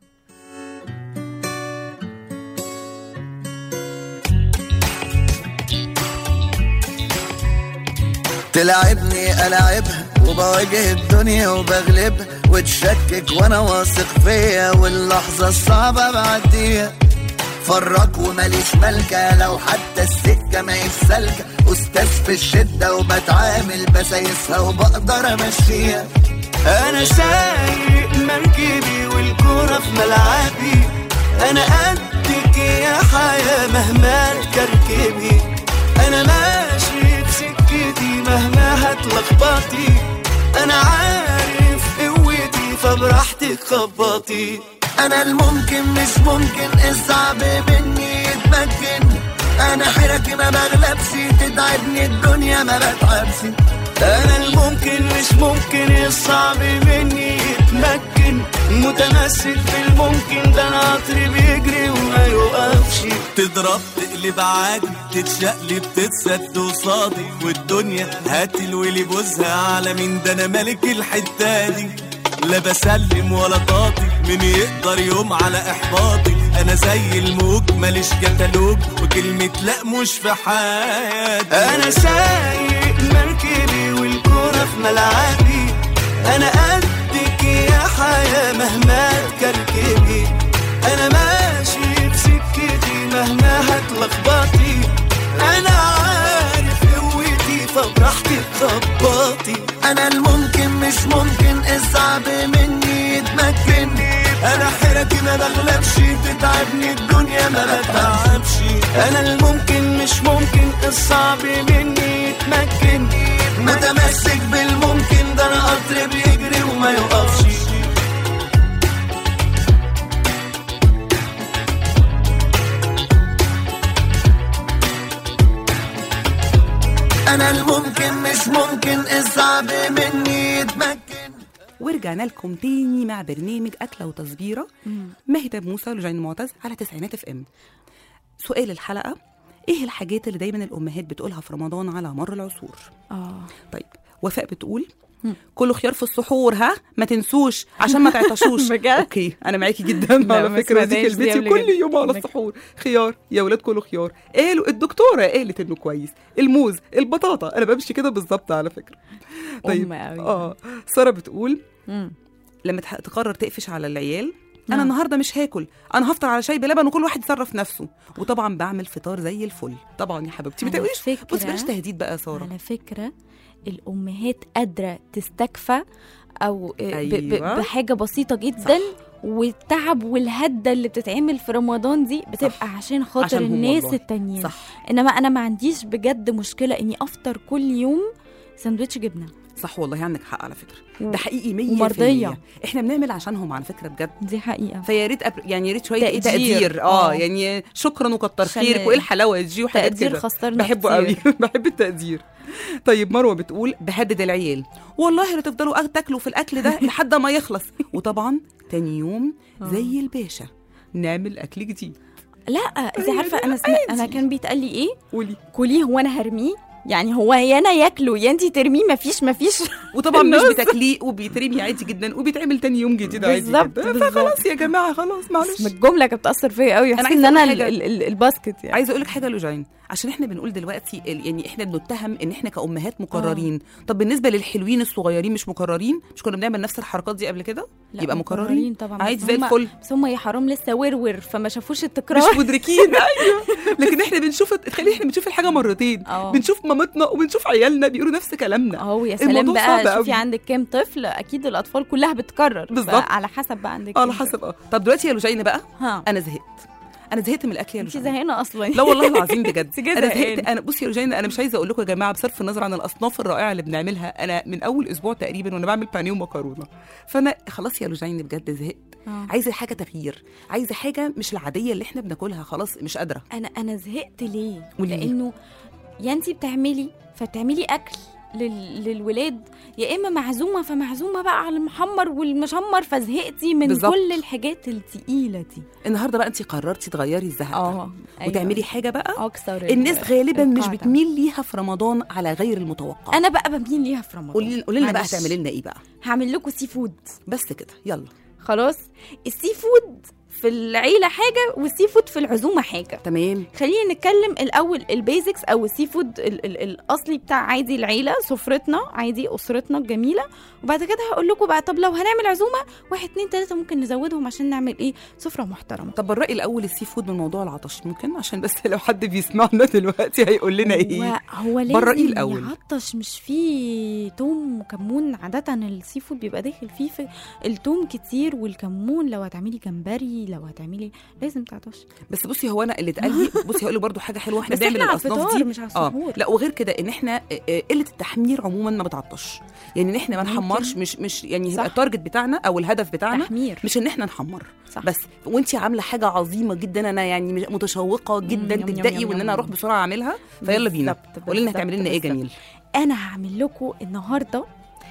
Speaker 5: تلعبني ألعبها وبواجه الدنيا وبغلبها وتشكك وانا واثق فيا واللحظة الصعبة بعديها فرق وماليش ملكة لو حتى السكة ما سالكة أستاذ في الشدة وبتعامل بسايسها وبقدر أمشيها أنا سايق مركبي والكورة في ملعبي أنا قدك يا حياة مهما تكركبي أنا ماشي بسكتي مهما هتلخبطي أنا عارف قوتي فبراحتك خبطي أنا الممكن مش ممكن الصعب مني يتمكن أنا حيرتي ما بغلبش تتعبني الدنيا ما بتعبش أنا الممكن مش ممكن الصعب مني يتمكن متمسك بالممكن ده أنا قطر بيجري وما يوقفش تضرب تقلب عادي تتشقلب تتسد قصادي والدنيا هات الولي بوزها على مين ده انا ملك الحته دي لا بسلم ولا طاطي مين يقدر يوم على احباطي انا زي الموج ماليش كتالوج وكلمة لا مش في حياتي انا سايق مركبي والكورة في ملعبي انا قدك يا حياة مهما تكركبي انا ماشي بسكتي مهما هتلخبطي انا عارف قوتي فبراحتك خبطي انا الممكن مش ممكن الصعب مني يتمكن انا حيرتي ما بغلبش تتعبني الدنيا ما بتعبش انا الممكن مش ممكن الصعب مني يتمكن متمسك بالممكن ده انا قطر بيجري وما يوقفش انا الممكن مش ممكن الصعب مني يتمكن
Speaker 3: ورجعنا لكم تاني مع برنامج أكلة وتصبيرة مهدة موسى ولجين معتز على تسعينات اف ام سؤال الحلقة ايه الحاجات اللي دايما الامهات بتقولها في رمضان على مر العصور
Speaker 2: اه
Speaker 3: طيب وفاء بتقول كله خيار في السحور ها ما تنسوش عشان ما تعطشوش
Speaker 2: بجد؟
Speaker 3: اوكي انا معاكي جدا
Speaker 2: لا،
Speaker 3: على
Speaker 2: ما
Speaker 3: فكره دي
Speaker 2: سمعناش دي
Speaker 3: كلمتي
Speaker 2: قبل
Speaker 3: كل
Speaker 2: كده.
Speaker 3: يوم على السحور خيار يا ولاد كله خيار قالوا الدكتوره قالت انه كويس الموز البطاطا انا بمشي كده بالظبط على فكره طيب
Speaker 2: أم أوي.
Speaker 3: اه ساره بتقول
Speaker 2: مم.
Speaker 3: لما تح- تقرر تقفش على العيال انا
Speaker 2: آه.
Speaker 3: النهارده مش هاكل انا هفطر على شاي بلبن وكل واحد يصرف نفسه وطبعا بعمل فطار زي الفل طبعا يا حبيبتي ما
Speaker 2: على
Speaker 3: تقوليش
Speaker 2: فكرة-
Speaker 3: بص بلاش تهديد بقى يا ساره
Speaker 2: على فكرة الأمهات قادرة تستكفى أو ب- ب-
Speaker 3: أيوة.
Speaker 2: بحاجة بسيطة جدا والتعب والهدة اللي بتتعمل في رمضان دي بتبقى
Speaker 3: صح.
Speaker 2: عشان خاطر
Speaker 3: عشانهم
Speaker 2: الناس
Speaker 3: والله.
Speaker 2: التانيين
Speaker 3: صح
Speaker 2: إنما أنا ما عنديش بجد مشكلة إني أفطر كل يوم سندوتش جبنة
Speaker 3: صح والله عندك حق على فكره
Speaker 2: و-
Speaker 3: ده حقيقي 100%
Speaker 2: ومرضية.
Speaker 3: احنا بنعمل عشانهم على فكره بجد
Speaker 2: دي حقيقة
Speaker 3: فيا ريت أب... يعني يا ريت شويه إيه
Speaker 2: تقدير.
Speaker 3: تقدير اه
Speaker 2: آه.
Speaker 3: يعني شكرا وكتر
Speaker 2: عشان
Speaker 3: خيرك وايه الحلاوه دي وحاجات
Speaker 2: تقدير
Speaker 3: كده
Speaker 2: خسرنا
Speaker 3: بحبه
Speaker 2: كتير.
Speaker 3: قوي بحب التقدير طيب مروه بتقول بهدد العيال والله لا تفضلوا أغ- تاكلوا في الاكل ده لحد ما يخلص وطبعا تاني يوم زي الباشا نعمل اكل جديد
Speaker 2: لا انت عارفه انا سمع... انا كان بيتقال لي ايه
Speaker 3: قولي
Speaker 2: كليه هو انا هرميه يعني هو يا انا ياكله يا انت ترميه مفيش مفيش
Speaker 3: وطبعا مش
Speaker 2: النص.
Speaker 3: بتاكليه وبيترمي عادي جدا وبيتعمل تاني يوم جديد عادي
Speaker 2: بالظبط،
Speaker 3: جدا
Speaker 2: بالظبط.
Speaker 3: فخلاص يا جماعه خلاص
Speaker 2: بس
Speaker 3: معلش
Speaker 2: الجمله كانت بتاثر فيا قوي
Speaker 3: أنا
Speaker 2: حسيت
Speaker 3: عايزة
Speaker 2: ان انا
Speaker 3: أقول
Speaker 2: ال...
Speaker 3: حاجة.
Speaker 2: ال... ال... الباسكت يعني
Speaker 3: عايزه اقول لك حاجه لوجين عشان احنا بنقول دلوقتي ال- يعني احنا بنتهم ان احنا كامهات مكررين طب بالنسبه للحلوين الصغيرين مش مكررين مش كنا بنعمل نفس الحركات دي قبل كده
Speaker 2: لا،
Speaker 3: يبقى مكررين
Speaker 2: طبعا
Speaker 3: عادي
Speaker 2: بس
Speaker 3: زي
Speaker 2: هم-
Speaker 3: الفل
Speaker 2: بس هم يا حرام لسه ورور فما شافوش التكرار
Speaker 3: مش مدركين ايوه لكن احنا بنشوف تخيلي احنا بنشوف الحاجه مرتين
Speaker 2: اه.
Speaker 3: بنشوف مامتنا وبنشوف عيالنا بيقولوا نفس كلامنا
Speaker 2: اه يا سلام
Speaker 3: الموضوع صعب
Speaker 2: بقى شوفي
Speaker 3: قوي.
Speaker 2: عندك كام طفل اكيد الاطفال كلها بتكرر
Speaker 3: بالظبط.
Speaker 2: على حسب بقى عندك
Speaker 3: على
Speaker 2: كام
Speaker 3: حسب اه طب دلوقتي يا لوجين بقى
Speaker 2: طفل. ها
Speaker 3: انا زهقت انا زهقت من الاكل يا
Speaker 2: انت
Speaker 3: لوجين
Speaker 2: زهقانه اصلا
Speaker 3: لا والله العظيم بجد
Speaker 2: انت كده
Speaker 3: انا
Speaker 2: زهقانة.
Speaker 3: زهقت انا بصي يا روجينا انا مش عايزه اقول لكم يا جماعه بصرف النظر عن الاصناف الرائعه اللي بنعملها انا من اول اسبوع تقريبا وانا بعمل بانيه ومكرونه فانا خلاص يا روجين بجد زهقت
Speaker 2: اه.
Speaker 3: عايزه حاجه تغيير عايزه حاجه مش العاديه اللي احنا بناكلها خلاص مش قادره
Speaker 2: انا انا زهقت ليه
Speaker 3: قولي لي.
Speaker 2: لانه يا انت بتعملي فبتعملي اكل لل... للولاد يا اما معزومه فمعزومه بقى على المحمر والمشمر فزهقتي من
Speaker 3: بالظبط.
Speaker 2: كل الحاجات التقيله دي
Speaker 3: النهارده بقى انت قررتي تغيري الزهق ده
Speaker 2: اه أيوة.
Speaker 3: وتعملي حاجه بقى
Speaker 2: اكثر ال-
Speaker 3: الناس غالبا مش
Speaker 2: القاعدة.
Speaker 3: بتميل ليها في رمضان على غير المتوقع
Speaker 2: انا بقى بميل ليها في رمضان
Speaker 3: قولي قولي لنا بقى
Speaker 2: معلش.
Speaker 3: هتعملي لنا ايه بقى
Speaker 2: هعمل لكم سي فود
Speaker 3: بس كده يلا
Speaker 2: خلاص السي فود في العيله حاجه والسي فود في العزومه حاجه
Speaker 3: تمام
Speaker 2: خلينا نتكلم الاول البيزكس او السي فود ال- ال- الاصلي بتاع عادي العيله سفرتنا عادي اسرتنا الجميله وبعد كده هقول لكم بقى طب لو هنعمل عزومه واحد اتنين تلاته ممكن نزودهم عشان نعمل ايه سفره محترمه
Speaker 3: طب بالرأي الأول السي فود من موضوع العطش ممكن عشان بس لو حد بيسمعنا دلوقتي هيقول لنا إيه
Speaker 2: هو, هو لازم
Speaker 3: بالرأي الأول.
Speaker 2: يعطش مش فيه توم وكمون عادة السي فود بيبقى داخل فيه في التوم كتير والكمون لو هتعملي جمبري لو هتعملي لازم تعطش
Speaker 3: بس بصي هو أنا اللي اتقال لي بصي هقول لك برضو حاجة حلوة احنا
Speaker 2: بس
Speaker 3: بنعمل
Speaker 2: احنا على
Speaker 3: الأصناف
Speaker 2: الفطار
Speaker 3: دي
Speaker 2: مش على
Speaker 3: اه
Speaker 2: السحور
Speaker 3: لا وغير كده ان احنا آه، آه، قله التحمير عموما ما بتعطش يعني ان احنا ما
Speaker 2: ممكن.
Speaker 3: نحمرش مش مش يعني
Speaker 2: صح.
Speaker 3: يبقى التارجت بتاعنا او الهدف بتاعنا
Speaker 2: تحمير
Speaker 3: مش ان احنا نحمر
Speaker 2: صح.
Speaker 3: بس وانت عامله حاجه عظيمه جدا انا يعني مش- متشوقه جدا
Speaker 2: يم- يم-
Speaker 3: تبداي
Speaker 2: يم-
Speaker 3: وان
Speaker 2: يم.
Speaker 3: انا اروح بسرعه اعملها فيلا بينا
Speaker 2: بالظبط،
Speaker 3: قولي لنا
Speaker 2: بالظبط،
Speaker 3: هتعملي لنا ايه
Speaker 2: بالظبط.
Speaker 3: جميل
Speaker 2: انا هعمل لكم النهارده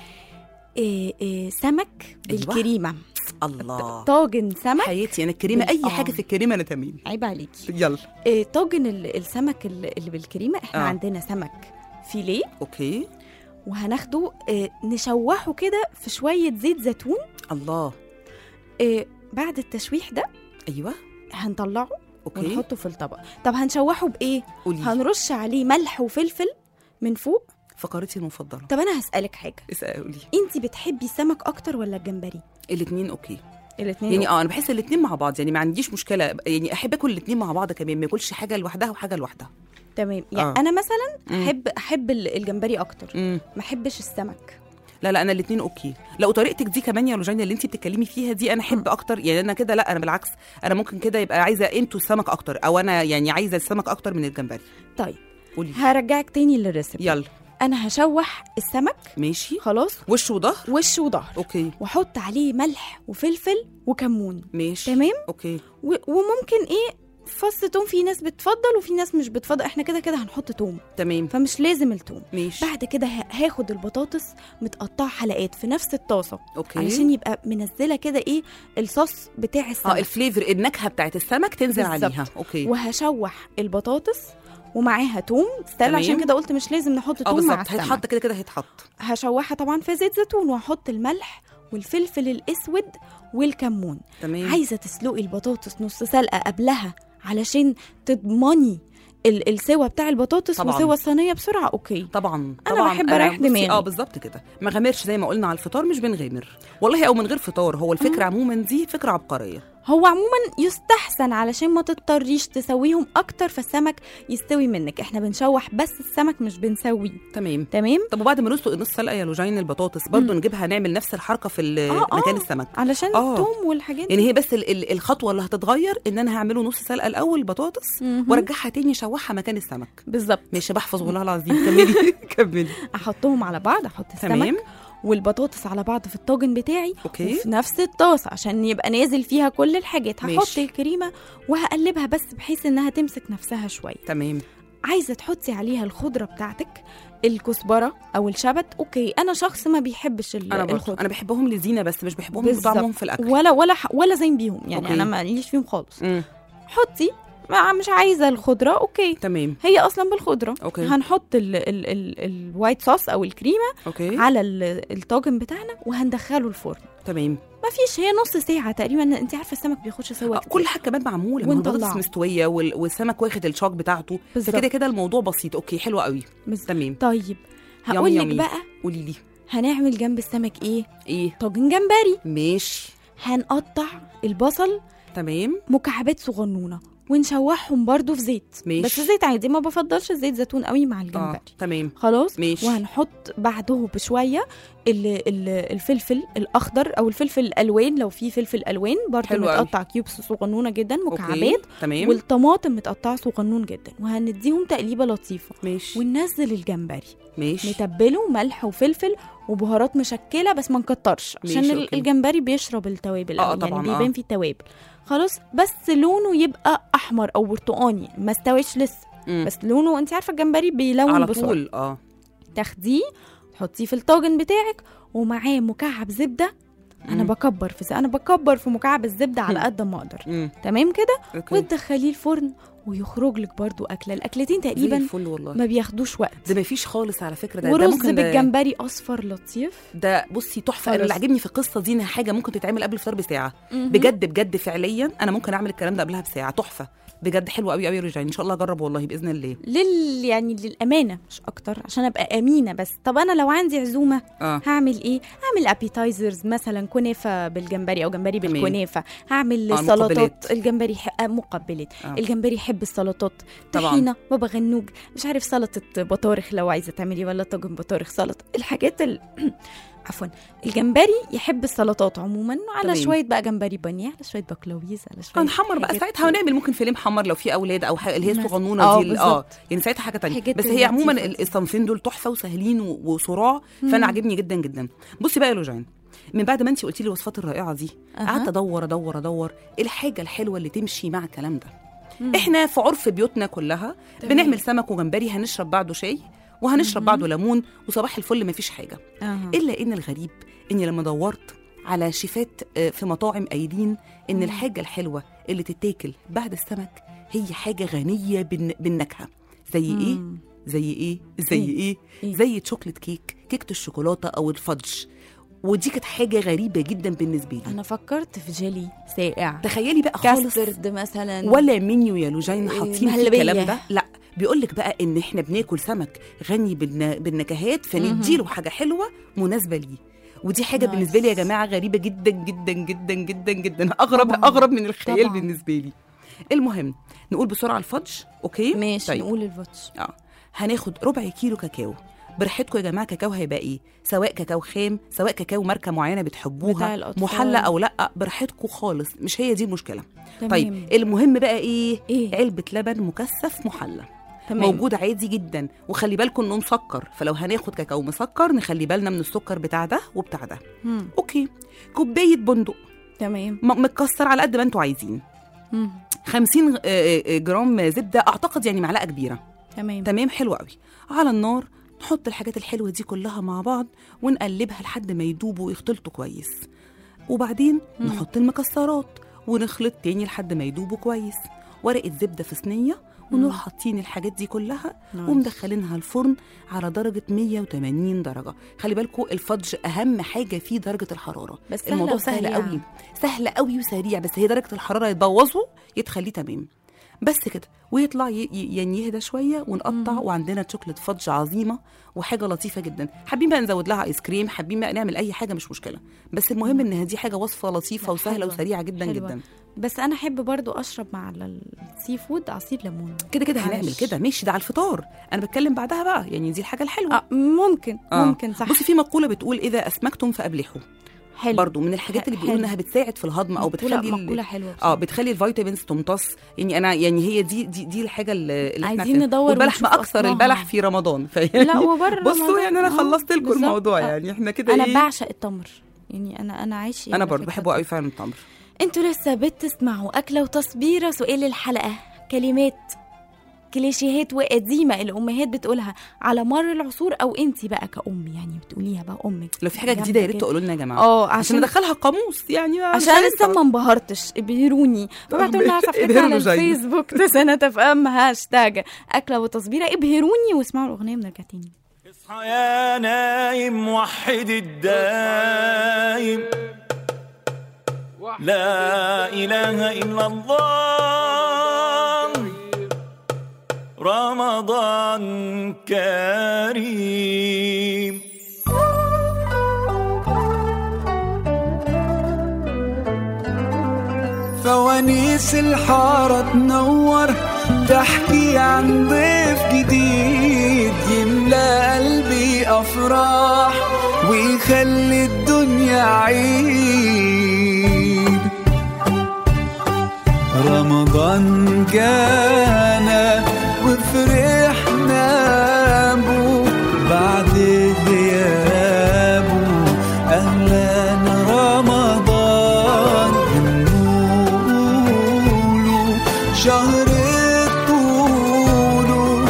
Speaker 2: إيه إيه سمك
Speaker 3: أيوة.
Speaker 2: بالكريمه
Speaker 3: الله
Speaker 2: طاجن سمك
Speaker 3: حياتي انا الكريمه اي
Speaker 2: آه.
Speaker 3: حاجه في الكريمه انا تمام
Speaker 2: عيب عليكي
Speaker 3: يلا
Speaker 2: إيه طاجن ال- السمك ال- اللي بالكريمه احنا
Speaker 3: آه.
Speaker 2: آه. عندنا سمك فيليه
Speaker 3: اوكي
Speaker 2: وهناخده إيه نشوحه كده في شويه زيت زيتون
Speaker 3: الله
Speaker 2: إيه بعد التشويح ده
Speaker 3: ايوه
Speaker 2: هنطلعه
Speaker 3: اوكي
Speaker 2: ونحطه في الطبق طب هنشوحه بايه
Speaker 3: قولي
Speaker 2: هنرش عليه ملح وفلفل من فوق
Speaker 3: فقرتي المفضله
Speaker 2: طب انا هسالك حاجه
Speaker 3: اسال قولي
Speaker 2: انت بتحبي السمك اكتر ولا الجمبري
Speaker 3: الاثنين اوكي
Speaker 2: الاثنين
Speaker 3: يعني اه انا بحس الاثنين مع بعض يعني ما عنديش مشكله يعني احب اكل الاثنين مع بعض كمان ما اكلش حاجه لوحدها وحاجه لوحدها
Speaker 2: تمام يعني
Speaker 3: آه.
Speaker 2: انا مثلا
Speaker 3: مم.
Speaker 2: احب احب ال- الجمبري اكتر
Speaker 3: امم
Speaker 2: ما احبش السمك
Speaker 3: لا لا انا الاثنين اوكي لا وطريقتك دي كمان يا روجينا اللي انت بتتكلمي فيها دي انا احب اكتر يعني انا كده لا انا بالعكس انا ممكن كده يبقى عايزه انتوا السمك اكتر او انا يعني عايزه السمك اكتر من الجمبري
Speaker 2: طيب
Speaker 3: قولي
Speaker 2: هرجعك تاني للريسبي
Speaker 3: يلا
Speaker 2: انا هشوح السمك
Speaker 3: ماشي
Speaker 2: خلاص
Speaker 3: وش وظهر
Speaker 2: وش وظهر
Speaker 3: اوكي
Speaker 2: واحط عليه ملح وفلفل وكمون
Speaker 3: ماشي
Speaker 2: تمام
Speaker 3: اوكي
Speaker 2: و- وممكن ايه فص توم في ناس بتفضل وفي ناس مش بتفضل احنا كده كده هنحط توم
Speaker 3: تمام
Speaker 2: فمش لازم التوم
Speaker 3: ماشي
Speaker 2: بعد كده ه- هاخد البطاطس متقطعه حلقات في نفس الطاسه
Speaker 3: اوكي
Speaker 2: علشان يبقى منزله كده ايه الصوص بتاع
Speaker 3: اه
Speaker 2: السمك
Speaker 3: الفليفر النكهه بتاعت السمك تنزل
Speaker 2: بالظبط.
Speaker 3: عليها اوكي
Speaker 2: وهشوح البطاطس ومعاها توم استنى
Speaker 3: تمام.
Speaker 2: عشان كده قلت مش لازم نحط
Speaker 3: اه
Speaker 2: توم مع
Speaker 3: بالظبط
Speaker 2: السمك
Speaker 3: هيتحط كده كده هيتحط
Speaker 2: هشوحها طبعا في زيت زيتون واحط الملح والفلفل الاسود والكمون
Speaker 3: تمام
Speaker 2: عايزه تسلقي البطاطس نص سلقه قبلها علشان تضمني ال- السوا بتاع البطاطس
Speaker 3: طبعاً.
Speaker 2: وسوا الصينيه بسرعه اوكي
Speaker 3: طبعا
Speaker 2: أنا
Speaker 3: طبعا
Speaker 2: بحب أريح
Speaker 3: بصي،
Speaker 2: دماغي.
Speaker 3: اه بالظبط كده ما غامرش زي ما قلنا على الفطار مش بنغامر والله او من غير فطار هو الفكره عموما دي فكره عبقريه
Speaker 2: هو عموما يستحسن علشان ما تضطريش تسويهم اكتر فالسمك يستوي منك احنا بنشوح بس السمك مش بنسويه
Speaker 3: تمام
Speaker 2: تمام
Speaker 3: طب وبعد ما نسلق نص سلقه يا لوجين البطاطس برضو نجيبها نعمل نفس الحركه في ال-
Speaker 2: آه، آه.
Speaker 3: مكان السمك
Speaker 2: علشان
Speaker 3: آه.
Speaker 2: الثوم والحاجات دي
Speaker 3: يعني هي بس ال- ال- الخطوه اللي هتتغير ان انا هعمله نص سلقه الاول البطاطس
Speaker 2: مهم.
Speaker 3: وارجعها تاني اشوحها مكان السمك
Speaker 2: بالظبط
Speaker 3: ماشي بحفظ والله العظيم كملي كملي
Speaker 2: احطهم على بعض احط السمك
Speaker 3: تمام
Speaker 2: والبطاطس على بعض في الطاجن بتاعي
Speaker 3: اوكي
Speaker 2: وفي نفس الطاسه عشان يبقى نازل فيها كل الحاجات هحط
Speaker 3: ماشي.
Speaker 2: الكريمه وهقلبها بس بحيث انها تمسك نفسها شويه
Speaker 3: تمام
Speaker 2: عايزه تحطي عليها الخضره بتاعتك الكزبره او الشبت اوكي انا شخص ما بيحبش ال-
Speaker 3: انا برضو
Speaker 2: الخضره
Speaker 3: انا بحبهم لزينه بس مش بحبهم
Speaker 2: بالظبط.
Speaker 3: بطعمهم في الاكل
Speaker 2: ولا ولا ح- ولا زين بيهم يعني
Speaker 3: أوكي.
Speaker 2: انا ماليش فيهم خالص
Speaker 3: مم.
Speaker 2: حطي ما مش عايزه الخضره اوكي
Speaker 3: تمام
Speaker 2: هي اصلا بالخضره
Speaker 3: أوكي.
Speaker 2: هنحط ال ال ال الوايت صوص او الكريمه
Speaker 3: اوكي
Speaker 2: على ال- الطاجن بتاعنا وهندخله الفرن
Speaker 3: تمام
Speaker 2: ما فيش هي نص ساعه تقريبا انت عارفه السمك بياخدش سوا
Speaker 3: آه،
Speaker 2: كتير.
Speaker 3: كل حاجه كمان معموله ما هو البطاطس
Speaker 2: ونطلعه.
Speaker 3: مستويه وال- والسمك واخد الشوك بتاعته
Speaker 2: بالظبط.
Speaker 3: فكده كده الموضوع بسيط اوكي حلو قوي
Speaker 2: بس-
Speaker 3: تمام
Speaker 2: طيب هقول لك
Speaker 3: يمي.
Speaker 2: بقى
Speaker 3: قولي لي
Speaker 2: هنعمل جنب السمك ايه
Speaker 3: ايه
Speaker 2: طاجن جمبري
Speaker 3: ماشي
Speaker 2: هنقطع البصل
Speaker 3: تمام
Speaker 2: مكعبات صغنونه ونشوحهم برضو في زيت
Speaker 3: ماشي.
Speaker 2: بس زيت عادي ما بفضلش زيت زيتون قوي مع الجمبري
Speaker 3: اه تمام
Speaker 2: خلاص
Speaker 3: ماشي.
Speaker 2: وهنحط بعده بشويه ال ال الفلفل الاخضر او الفلفل الالوان لو في فلفل الوان برضه
Speaker 3: حلو أوي.
Speaker 2: متقطع كيوبس صغنونه جدا
Speaker 3: اوكي
Speaker 2: مكعبات
Speaker 3: تمام
Speaker 2: والطماطم متقطعه صغنون جدا وهنديهم تقليبه لطيفه
Speaker 3: ماشي
Speaker 2: وننزل الجمبري
Speaker 3: ماشي
Speaker 2: نتبله ملح وفلفل وبهارات مشكله بس ما نكترش عشان
Speaker 3: ماشي،
Speaker 2: ال-
Speaker 3: أوكي.
Speaker 2: الجمبري بيشرب التوابل
Speaker 3: آه،
Speaker 2: أوي،
Speaker 3: طبعاً،
Speaker 2: يعني
Speaker 3: آه.
Speaker 2: بيبان فيه التوابل خلاص بس لونه يبقى احمر او برتقاني ما استويش لسه
Speaker 3: مم.
Speaker 2: بس لونه انت عارفه الجمبري بيلون
Speaker 3: على
Speaker 2: بسرعه
Speaker 3: طول اه
Speaker 2: تاخديه تحطيه في الطاجن بتاعك ومعاه مكعب زبده انا
Speaker 3: مم.
Speaker 2: بكبر في انا بكبر في مكعب الزبده على
Speaker 3: مم.
Speaker 2: قد ما اقدر
Speaker 3: مم.
Speaker 2: تمام كده
Speaker 3: اوكي
Speaker 2: وتدخليه الفرن ويخرج لك برضو اكله الاكلتين
Speaker 3: زي
Speaker 2: تقريبا
Speaker 3: الفل والله
Speaker 2: ما بياخدوش وقت
Speaker 3: ده ما فيش خالص على فكره ده ده
Speaker 2: ورز
Speaker 3: ممكن ده-
Speaker 2: بالجمبري اصفر لطيف
Speaker 3: ده بصي تحفه انا
Speaker 2: خلاص.
Speaker 3: اللي عاجبني في القصه دي انها حاجه ممكن تتعمل قبل الفطار بساعه بجد بجد فعليا انا ممكن اعمل الكلام ده قبلها بساعه تحفه بجد حلو قوي قوي رجعي ان شاء الله اجرب والله باذن الله
Speaker 2: لل يعني للامانه مش اكتر عشان ابقى امينه بس طب انا لو عندي عزومه
Speaker 3: اه
Speaker 2: هعمل ايه هعمل ابيتايزرز مثلا كنافه بالجمبري او جمبري
Speaker 3: تمام.
Speaker 2: بالكنافه هعمل
Speaker 3: آه،
Speaker 2: سلطات
Speaker 3: مقبلات.
Speaker 2: الجمبري يح- آه، مقبلات
Speaker 3: آه.
Speaker 2: الجمبري يحب السلطات
Speaker 3: طبعاً.
Speaker 2: طحينه بابا غنوج مش عارف سلطه بطارخ لو عايزه تعملي ولا طاجن بطارخ سلطه الحاجات ال... عفوا الجمبري يحب السلطات عموما على
Speaker 3: تمام.
Speaker 2: شويه بقى جمبري بانيه على شويه بقلاويز على شويه
Speaker 3: هنحمر بقى
Speaker 2: حاجات
Speaker 3: ساعتها هنعمل ممكن فيليه محمر لو في اولاد او حاجه اللي هي
Speaker 2: مثلا.
Speaker 3: الصغنونه
Speaker 2: آه،
Speaker 3: دي ال- اه
Speaker 2: بالظبط.
Speaker 3: يعني ساعتها حاجه تانية
Speaker 2: حاجات
Speaker 3: بس هي عموما
Speaker 2: لطيفة.
Speaker 3: ال- الصنفين دول تحفه وسهلين و- وصراع فانا عاجبني جدا جدا بصي بقى يا لوجين من بعد ما انت قلتي لي الوصفات الرائعه دي
Speaker 2: أها.
Speaker 3: قعدت ادور ادور ادور ايه الحاجه الحلوه اللي تمشي مع الكلام ده احنا في عرف بيوتنا كلها
Speaker 2: تمام.
Speaker 3: بنعمل سمك وجمبري هنشرب بعده شاي وهنشرب بعده ليمون وصباح الفل مفيش حاجه
Speaker 2: أها.
Speaker 3: الا ان الغريب اني لما دورت على شيفات آه، في مطاعم قايلين ان الحاجه الحلوه اللي تتاكل بعد السمك هي حاجه غنيه بالن- بالنكهه زي ايه
Speaker 2: مم.
Speaker 3: زي ايه زي
Speaker 2: إيه؟
Speaker 3: ايه,
Speaker 2: إيه؟
Speaker 3: زي تشوكلت كيك كيكه الشوكولاته او الفudge ودي كانت حاجه غريبه جدا بالنسبه لي
Speaker 2: انا فكرت في جيلي ساقع
Speaker 3: تخيلي بقى خالص
Speaker 2: كاسترد مثلا
Speaker 3: ولا منيو يا لوجين
Speaker 2: إيه،
Speaker 3: حاطين في
Speaker 2: مهلبية.
Speaker 3: الكلام ده لا بيقول لك بقى ان احنا بناكل سمك غني بالن- بالنكهات فنديله حاجه حلوه مناسبه ليه ودي حاجه
Speaker 2: نايس.
Speaker 3: بالنسبه لي يا جماعه غريبه جدا جدا جدا جدا جدا اغرب
Speaker 2: طبعاً.
Speaker 3: اغرب من الخيال
Speaker 2: طبعاً.
Speaker 3: بالنسبه لي المهم نقول بسرعه الفudge اوكي
Speaker 2: ماشي
Speaker 3: طيب.
Speaker 2: نقول الفوتش
Speaker 3: اه هناخد ربع كيلو كاكاو براحتكم يا جماعه كاكاو هيبقى ايه سواء كاكاو خام سواء كاكاو ماركه معينه
Speaker 2: بتاع
Speaker 3: بتحبوها
Speaker 2: الأطفال.
Speaker 3: محلى او لا براحتكم خالص مش هي دي المشكله
Speaker 2: تمام.
Speaker 3: طيب المهم بقى ايه
Speaker 2: إيه؟
Speaker 3: علبه لبن مكثف محلى
Speaker 2: تمام.
Speaker 3: موجود عادي جدا وخلي بالكم انه مسكر فلو هناخد كاكاو مسكر نخلي بالنا من السكر بتاع ده وبتاع ده
Speaker 2: مم.
Speaker 3: اوكي كوبايه بندق
Speaker 2: تمام
Speaker 3: م- متكسر على قد ما انتوا عايزين
Speaker 2: مم.
Speaker 3: 50 آه، آه، جرام زبده اعتقد يعني معلقه كبيره
Speaker 2: تمام
Speaker 3: تمام حلو قوي على النار نحط الحاجات الحلوه دي كلها مع بعض ونقلبها لحد ما يدوبوا ويختلطوا كويس وبعدين
Speaker 2: مم.
Speaker 3: نحط المكسرات ونخلط تاني لحد ما يدوبوا كويس ورقه زبده في صينيه ونروح حاطين الحاجات دي كلها
Speaker 2: نايس.
Speaker 3: ومدخلينها الفرن على درجه 180 درجه خلي بالكم الفudge اهم حاجه فيه درجه الحراره
Speaker 2: بس سهلة
Speaker 3: الموضوع سهل
Speaker 2: وسريعة.
Speaker 3: قوي سهل قوي وسريع بس هي درجه الحراره يتبوظه يتخليه تمام بس كده ويطلع ي- ي- يعني يهدى شويه ونقطع وعندنا شوكليت فudge عظيمه وحاجه لطيفه جدا حابين بقى نزود لها ايس كريم حابين بقى نعمل اي حاجه مش مشكله بس المهم ان دي حاجه وصفه لطيفه
Speaker 2: لا،
Speaker 3: وسهله
Speaker 2: حلوة.
Speaker 3: وسريعه جدا
Speaker 2: حلوة.
Speaker 3: جدا
Speaker 2: بس انا احب برضو اشرب مع ال- السي فود عصير ليمون
Speaker 3: كده كده هنعمل
Speaker 2: معلش.
Speaker 3: كده ماشي ده على الفطار انا بتكلم بعدها بقى يعني دي الحاجه الحلوه
Speaker 2: اه ممكن
Speaker 3: آه.
Speaker 2: ممكن صح
Speaker 3: بصي في مقوله بتقول اذا اسمكتم فابلحوا
Speaker 2: حلو
Speaker 3: برضو من الحاجات اللي بيقولوا
Speaker 2: حلو.
Speaker 3: انها بتساعد في الهضم او
Speaker 2: مقولة
Speaker 3: بتخلي ال-
Speaker 2: مقولة حلوة
Speaker 3: اه
Speaker 2: بصراحة.
Speaker 3: بتخلي الفيتامينز تمتص يعني انا يعني هي دي دي, دي الحاجه اللي اللي احنا
Speaker 2: عايزين
Speaker 3: عارفينها.
Speaker 2: ندور
Speaker 3: والبلح
Speaker 2: ونشوف
Speaker 3: ما اكثر
Speaker 2: أصلها.
Speaker 3: البلح في رمضان في
Speaker 2: لا وبره
Speaker 3: بصوا
Speaker 2: رمضان.
Speaker 3: يعني انا
Speaker 2: آه،
Speaker 3: خلصت لكم
Speaker 2: بالظبط.
Speaker 3: الموضوع
Speaker 2: آه.
Speaker 3: يعني احنا كده
Speaker 2: انا
Speaker 3: ايه
Speaker 2: بعشق التمر يعني انا انا عايش
Speaker 3: انا برضه بحبه قوي فعلا التمر
Speaker 2: انتوا لسه بتسمعوا اكله وتصبيره سؤال الحلقه كلمات كليشيهات وقديمه الامهات بتقولها على مر العصور او انت بقى كأم يعني بتقوليها بقى امك
Speaker 3: لو في حاجه
Speaker 2: جامدة
Speaker 3: جديده يا ريت
Speaker 2: كده.
Speaker 3: تقولوا لنا يا جماعه
Speaker 2: اه
Speaker 3: عشان
Speaker 2: عشان
Speaker 3: ندخلها قاموس يعني ما- مش
Speaker 2: عشان لسه
Speaker 3: هينفع.
Speaker 2: ما انبهرتش ابهروني فبعتوا لنا على صفحتنا
Speaker 3: ابهروا
Speaker 2: على
Speaker 3: جاي.
Speaker 2: الفيسبوك تسنة اف ام هاشتاج اكله وتصبيره ابهروني واسمعوا الاغنيه ونرجع تاني
Speaker 6: اصحى يا نايم وحد الدايم لا إله إلا الله رمضان كريم
Speaker 7: فوانيس الحارة تنور تحكي عن ضيف جديد يملى قلبي أفراح ويخلي الدنيا عيد رمضان جانا وفرحنا بو بعد غيابه أهلا رمضان هنقوله شهر الطول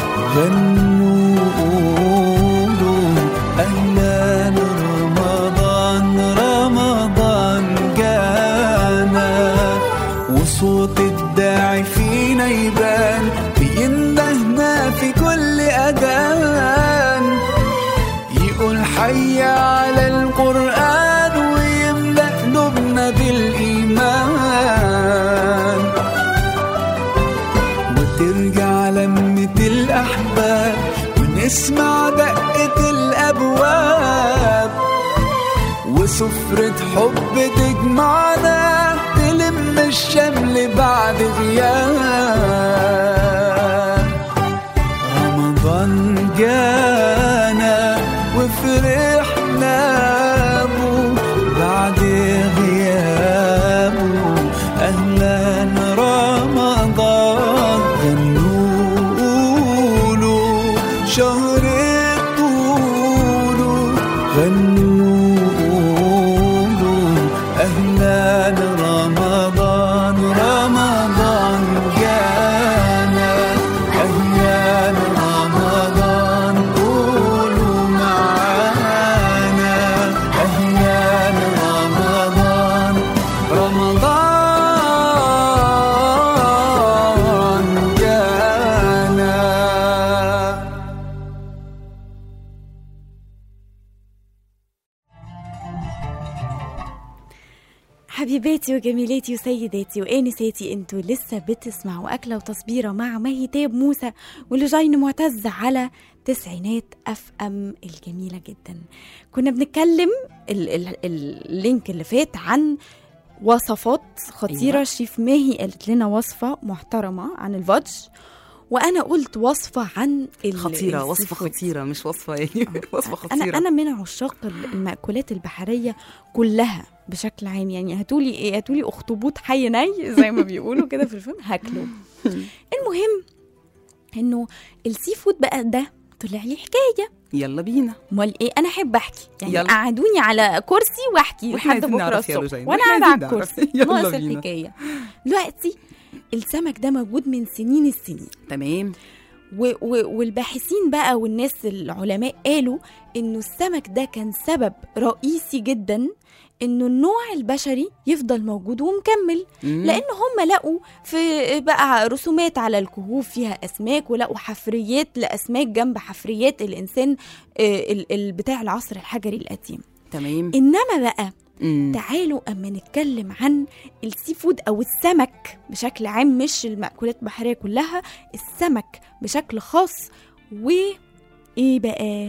Speaker 7: غنوله أهلا رمضان رمضان جانا وصوت الداعي فينا يبان بيندهنا في كل أذان يقول حي على القرآن ويملأ قلوبنا بالإيمان وترجع لمة الأحباب ونسمع دقة الأبواب وسفرة حب تجمعنا تلم الشمل بعد غياب رمضان جانا وفرحنا بو بعد غيابه أهلا رمضان غنوله شهر الطول غنوله أهلا رمضان رمضان جانا أهلا رمضان قولوا معانا أهلا رمضان رمضان جانا
Speaker 2: حبيباتي وجميلاتي وسيداتي وانساتي انتوا لسه بتسمعوا اكله وتصبيره مع مهتاب موسى ولجين معتز على تسعينات اف ام الجميله جدا كنا بنتكلم ال ال اللينك اللي فات عن وصفات خطيره
Speaker 3: أيوة.
Speaker 2: أيوة. شيف ماهي قالت لنا وصفه محترمه عن الفادج وانا قلت وصفه عن ال-
Speaker 3: خطيره
Speaker 2: السي
Speaker 3: وصفه
Speaker 2: فود.
Speaker 3: خطيره مش وصفه يعني وصفه خطيره
Speaker 2: انا انا من عشاق المأكولات البحريه كلها بشكل عام يعني هاتولي ايه هاتولي اخطبوط حي ني زي ما بيقولوا كده في الفيلم هاكله المهم انه السي فود بقى ده طلع لي حكايه
Speaker 3: يلا بينا
Speaker 2: امال ايه انا احب احكي يعني
Speaker 3: يلا.
Speaker 2: قعدوني على كرسي واحكي
Speaker 3: وإحنا
Speaker 2: لحد
Speaker 3: عايزين
Speaker 2: بكره
Speaker 3: نعرف يا
Speaker 2: الصبح
Speaker 3: لجين،
Speaker 2: وانا
Speaker 3: وإحنا
Speaker 2: قاعده على
Speaker 3: عايزين نعرف.
Speaker 2: الكرسي
Speaker 3: يلا
Speaker 2: ناقص
Speaker 3: بينا.
Speaker 2: الحكايه دلوقتي السمك ده موجود من سنين السنين
Speaker 3: تمام
Speaker 2: و و والباحثين بقى والناس العلماء قالوا انه السمك ده كان سبب رئيسي جدا انه النوع البشري يفضل موجود ومكمل
Speaker 3: مم.
Speaker 2: لان هم لقوا في بقى رسومات على الكهوف فيها اسماك ولقوا حفريات لاسماك جنب حفريات الانسان آه، ال- ال- بتاع العصر الحجري القديم
Speaker 3: تمام
Speaker 2: انما بقى
Speaker 3: مم.
Speaker 2: تعالوا اما نتكلم عن السي فود او السمك بشكل عام مش المأكولات البحرية كلها السمك بشكل خاص وايه بقى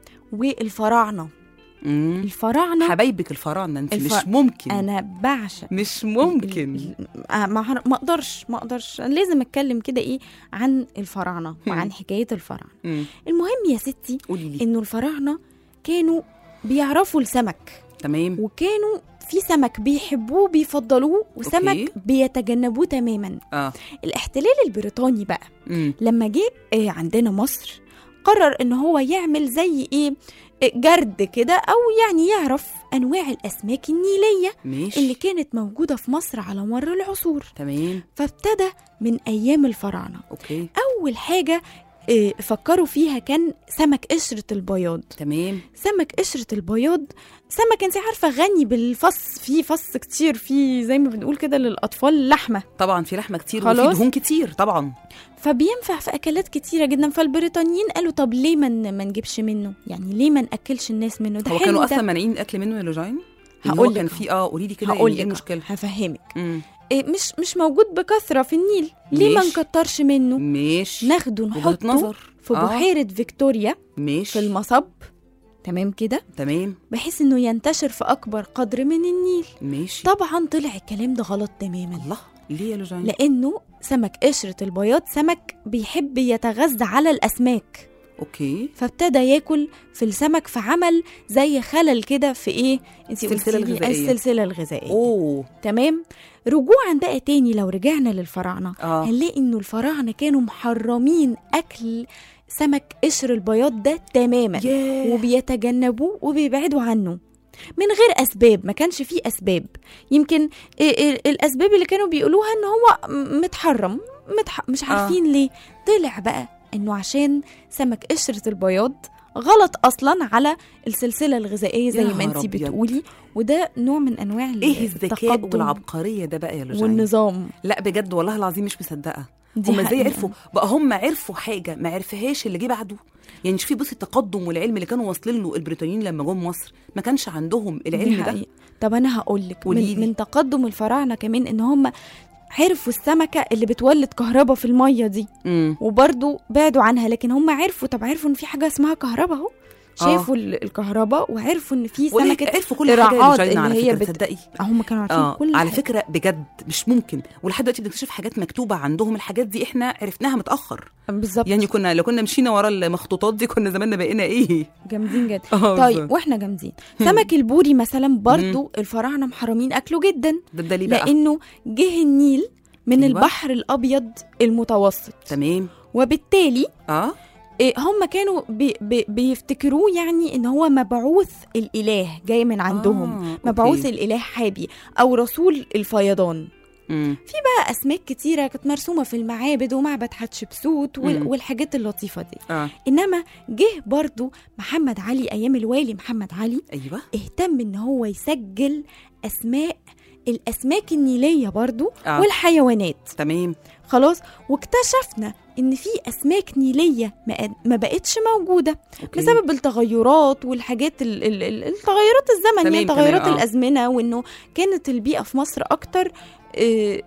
Speaker 2: والفراعنة
Speaker 3: مم.
Speaker 2: الفراعنة
Speaker 3: حبايبك الفراعنه انت
Speaker 2: الف-
Speaker 3: مش ممكن
Speaker 2: انا بعشق
Speaker 3: مش ممكن
Speaker 2: ال- ال- آه، ما هر- ما اقدرش ما اقدرش أنا لازم اتكلم كده ايه عن الفراعنه وعن حكايه الفراعنه
Speaker 3: مم.
Speaker 2: المهم يا ستي
Speaker 3: قولي لي
Speaker 2: انه الفراعنه كانوا بيعرفوا السمك
Speaker 3: تمام
Speaker 2: وكانوا في سمك بيحبوه بيفضلوه وسمك
Speaker 3: أوكي.
Speaker 2: بيتجنبوه تماما
Speaker 3: اه
Speaker 2: الاحتلال البريطاني بقى
Speaker 3: مم.
Speaker 2: لما جه آه، عندنا مصر قرر ان هو يعمل زي ايه آه، جرد كده او يعني يعرف انواع الاسماك النيليه
Speaker 3: ماشي
Speaker 2: اللي كانت موجوده في مصر على مر العصور
Speaker 3: تمام
Speaker 2: فابتدى من ايام الفراعنه
Speaker 3: اوكي
Speaker 2: اول حاجه آه، فكروا فيها كان سمك قشره البياض
Speaker 3: تمام
Speaker 2: سمك قشرة البياض سمك انت عارفة غني بالفص فيه فص كتير فيه زي ما بنقول كده للأطفال لحمة
Speaker 3: طبعا في لحمه كتير
Speaker 2: خلاص.
Speaker 3: وفي دهون كتير طبعا
Speaker 2: فبينفع في أكلات كتيرة جدا فالبريطانيين قالوا طب ليه ما ن- ما نجيبش منه يعني ليه ما نأكلش الناس منه ده
Speaker 3: هو
Speaker 2: حلو
Speaker 3: كانوا
Speaker 2: ده.
Speaker 3: اصلا مانعين الاكل منه يا لوجين إن هو
Speaker 2: هقول
Speaker 3: كان
Speaker 2: لك
Speaker 3: في اه قولي لي كده
Speaker 2: هقول
Speaker 3: يعني ايه
Speaker 2: لك
Speaker 3: المشكله
Speaker 2: هفهمك
Speaker 3: مم.
Speaker 2: إيه مش مش موجود بكثرة في النيل ليه ما
Speaker 3: ماشي.
Speaker 2: نكترش منه
Speaker 3: ماشي
Speaker 2: ناخده
Speaker 3: وجهة
Speaker 2: نحطه
Speaker 3: نظر
Speaker 2: في
Speaker 3: آه.
Speaker 2: بحيرة فيكتوريا
Speaker 3: ماشي
Speaker 2: في المصب تمام كده
Speaker 3: تمام
Speaker 2: بحيث انه ينتشر في اكبر قدر من النيل
Speaker 3: ماشي
Speaker 2: طبعا طلع الكلام ده غلط تماما
Speaker 3: الله ليه يا لوجين
Speaker 2: لانه سمك قشرة البياض سمك بيحب يتغذى على الاسماك
Speaker 3: اوكي
Speaker 2: فابتدى ياكل في السمك فعمل زي خلل كده في ايه انت
Speaker 3: السلسلة
Speaker 2: قلتيلي
Speaker 3: الغذائية.
Speaker 2: السلسله الغذائيه
Speaker 3: اوه
Speaker 2: تمام رجوعا بقى تاني لو رجعنا للفراعنه
Speaker 3: اه
Speaker 2: هنلاقي انه الفراعنه كانوا محرمين اكل سمك قشر البياض ده تماما
Speaker 3: ياه
Speaker 2: وبيتجنبوه وبيبعدوا عنه من غير اسباب ما كانش فيه اسباب يمكن ال- ال- الاسباب اللي كانوا بيقولوها ان هو م- متحرم متح... مش عارفين ليه طلع بقى انه عشان سمك قشرة البياض غلط اصلا على السلسله الغذائيه زي
Speaker 3: يا
Speaker 2: ما
Speaker 3: نهار
Speaker 2: انت
Speaker 3: أبيض.
Speaker 2: بتقولي وده نوع من انواع ال-
Speaker 3: ايه الذكاء
Speaker 2: التقدم
Speaker 3: والعبقريه ده بقى يا لوجين
Speaker 2: والنظام
Speaker 3: لا بجد والله العظيم مش مصدقه
Speaker 2: دي
Speaker 3: هم ازاي
Speaker 2: حقيقة.
Speaker 3: عرفوا بقى هم عرفوا حاجه ما عرفهاش اللي جه بعده يعني شوفي بصي التقدم والعلم اللي كانوا واصلين له البريطانيين لما جم مصر ما كانش عندهم
Speaker 2: دي
Speaker 3: العلم ده
Speaker 2: حقيقة. طب انا هقول لك
Speaker 3: قوليلي.
Speaker 2: من, من تقدم الفراعنه كمان ان هم عرفوا السمكه اللي بتولد كهرباء في الميه دي
Speaker 3: امم
Speaker 2: وبرضو بعدوا عنها لكن هم عرفوا طب عرفوا ان في حاجه اسمها كهرباء اهو شافوا ال- الكهرباء وعرفوا ان في سمكه
Speaker 3: عرفوا كل حاجه
Speaker 2: إراعات
Speaker 3: يا جينا على
Speaker 2: اللي هي
Speaker 3: فكره
Speaker 2: بت-
Speaker 3: تصدقي
Speaker 2: هم كانوا عارفين
Speaker 3: اه
Speaker 2: كل
Speaker 3: على
Speaker 2: حاجة.
Speaker 3: فكره بجد مش ممكن ولحد دلوقتي بنكتشف حاجات مكتوبه عندهم الحاجات دي احنا عرفناها متاخر
Speaker 2: بالظبط
Speaker 3: يعني كنا لو كنا مشينا ورا المخطوطات دي كنا زماننا بقينا ايه
Speaker 2: جامدين جدا
Speaker 3: اه
Speaker 2: طيب
Speaker 3: بالظبط.
Speaker 2: واحنا جامدين سمك البوري مثلا برضو الفراعنه محرمين اكله جدا
Speaker 3: ده ده ليه بقى
Speaker 2: لانه جه النيل من
Speaker 3: أيوة.
Speaker 2: البحر الابيض المتوسط
Speaker 3: تمام
Speaker 2: وبالتالي
Speaker 3: اه
Speaker 2: إيه، هم كانوا بي بي بيفتكروه يعني ان هو مبعوث الاله جاي من عندهم
Speaker 3: آه،
Speaker 2: مبعوث
Speaker 3: أوكي.
Speaker 2: الاله حابي او رسول الفيضان
Speaker 3: مم.
Speaker 2: بقى اسماك كتيره كانت مرسومه في المعابد ومعبد حتشبسوت وال-
Speaker 3: مم.
Speaker 2: والحاجات اللطيفه دي
Speaker 3: اه
Speaker 2: انما جه برضو محمد علي ايام الوالي محمد علي
Speaker 3: ايوه
Speaker 2: اهتم ان هو يسجل اسماء الاسماك النيليه برضو
Speaker 3: آه.
Speaker 2: والحيوانات
Speaker 3: تمام
Speaker 2: خلاص واكتشفنا ان في اسماك نيليه ما- ما بقتش موجوده
Speaker 3: أوكي.
Speaker 2: بسبب التغيرات والحاجات ال- ال- ال- التغيرات الزمن
Speaker 3: تمام،
Speaker 2: يعني
Speaker 3: تمام،
Speaker 2: تغيرات
Speaker 3: آه.
Speaker 2: الازمنه وانه كانت البيئه في مصر اكتر آه،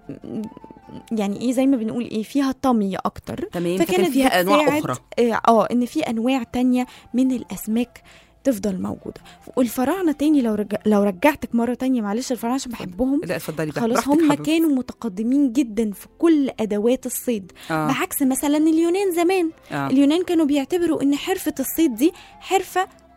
Speaker 2: يعني ايه زي ما بنقول ايه فيها طمي اكتر
Speaker 3: تمام
Speaker 2: فكانت
Speaker 3: فكان فيها انواع
Speaker 2: بتساعد-
Speaker 3: اخرى
Speaker 2: اه آه، ان في انواع تانية من الاسماك تفضل موجوده والفراعنه تاني لو رجع لو رجعتك مره تانية معلش الفراعنه عشان بحبهم
Speaker 3: لا اتفضلي بقى
Speaker 2: خلاص
Speaker 3: براحتك
Speaker 2: هم
Speaker 3: حضرتك.
Speaker 2: كانوا متقدمين جدا في كل ادوات الصيد
Speaker 3: آه.
Speaker 2: بعكس مثلا اليونان زمان
Speaker 3: آه.
Speaker 2: اليونان كانوا بيعتبروا ان حرفه الصيد دي حرفه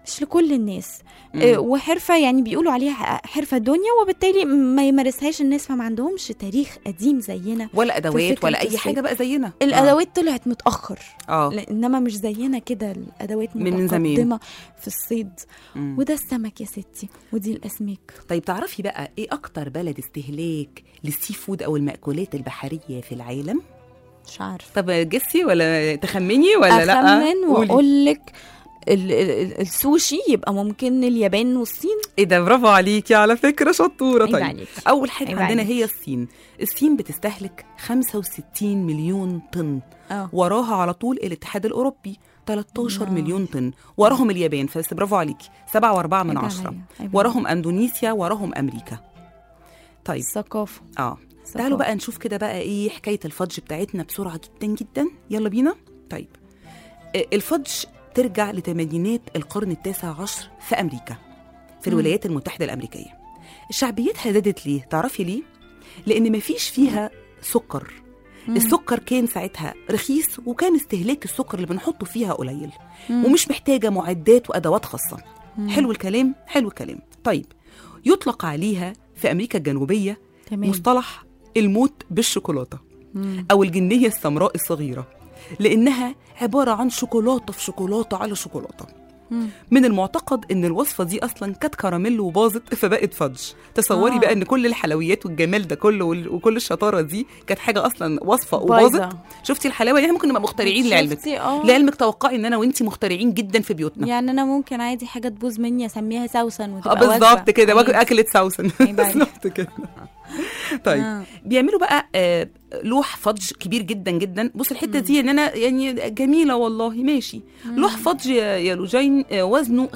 Speaker 2: مش لكل الناس
Speaker 3: مم.
Speaker 2: آه، وحرفه يعني بيقولوا عليها حرفه دنيا وبالتالي ما يمارسهاش الناس فما عندهمش تاريخ قديم زينا
Speaker 3: ولا ادوات
Speaker 2: فكرة
Speaker 3: ولا اي
Speaker 2: الصيد.
Speaker 3: حاجه بقى زينا
Speaker 2: الادوات طلعت متاخر
Speaker 3: اه
Speaker 2: لا- انما مش زينا كده الادوات
Speaker 3: من- من زمان.
Speaker 2: متقدمه في الصيد
Speaker 3: مم.
Speaker 2: وده السمك يا ستي ودي الاسماك
Speaker 3: طيب تعرفي بقى ايه اكتر بلد استهلاك للسي فود او المأكولات البحريه في العالم
Speaker 2: مش عارفه
Speaker 3: طب جسي ولا تخمني ولا لا
Speaker 2: اخمن
Speaker 3: قولي.
Speaker 2: واقول لك ال- ال- السوشي يبقى ممكن اليابان والصين
Speaker 3: ايه ده برافو عليكي على فكره شطوره
Speaker 2: عيب
Speaker 3: طيب
Speaker 2: عليكي.
Speaker 3: اول حاجه
Speaker 2: عيب
Speaker 3: عندنا
Speaker 2: عليكي.
Speaker 3: هي الصين الصين بتستهلك 65 مليون طن
Speaker 2: اه
Speaker 3: وراها على طول الاتحاد الاوروبي 13
Speaker 2: الله.
Speaker 3: مليون طن وراهم اليابان بس برافو عليكي 7 و4 من
Speaker 2: عيب
Speaker 3: عشرة
Speaker 2: عليا، عيب
Speaker 3: وراهم اندونيسيا وراهم امريكا طيب
Speaker 2: الثقافه
Speaker 3: اه
Speaker 2: ثقافة.
Speaker 3: تعالوا بقى نشوف كده بقى ايه حكايه الفudge بتاعتنا بسرعه جدا جدا يلا بينا طيب آه، الفudge ترجع لثمانينات القرن التاسع عشر في امريكا في الولايات المتحده الامريكيه شعبيتها زادت ليه تعرفي ليه لان مفيش فيها سكر السكر كان ساعتها رخيص وكان استهلاك السكر اللي بنحطه فيها قليل ومش محتاجه معدات وادوات خاصه حلو الكلام حلو الكلام طيب يطلق عليها في امريكا الجنوبيه
Speaker 2: تمام
Speaker 3: مصطلح الموت بالشوكولاته او الجنيه السمراء الصغيره لانها عباره عن شوكولاته في شوكولاته على شوكولاته من المعتقد ان الوصفه دي اصلا كانت كراميل وباظت فبقت فudge تصوري
Speaker 2: آه.
Speaker 3: بقى ان كل الحلويات والجمال ده كله وال- وكل الشطاره دي كانت حاجه اصلا وصفه
Speaker 2: بايظة.
Speaker 3: وباظت شفتي الحلاوه يعني ممكن نبقى مخترعين لعلمك
Speaker 2: شفتي؟ آه.
Speaker 3: لعلمك توقعي ان انا وانتي مخترعين جدا في بيوتنا
Speaker 2: يعني انا ممكن عادي حاجه تبوظ مني اسميها سوسن
Speaker 3: اه
Speaker 2: وتبقى
Speaker 3: بالظبط
Speaker 2: وجبة.
Speaker 3: كده
Speaker 2: عادي.
Speaker 3: وجبه اكله سوسن
Speaker 2: عيب عليك.
Speaker 3: بالظبط كده طيب
Speaker 2: آه.
Speaker 3: بيعملوا بقى آه، لوح فudge كبير جدا جدا بص الحته دي ان انا يعني جميله والله ماشي لوح فudge يا يا لوجين آه، وزنه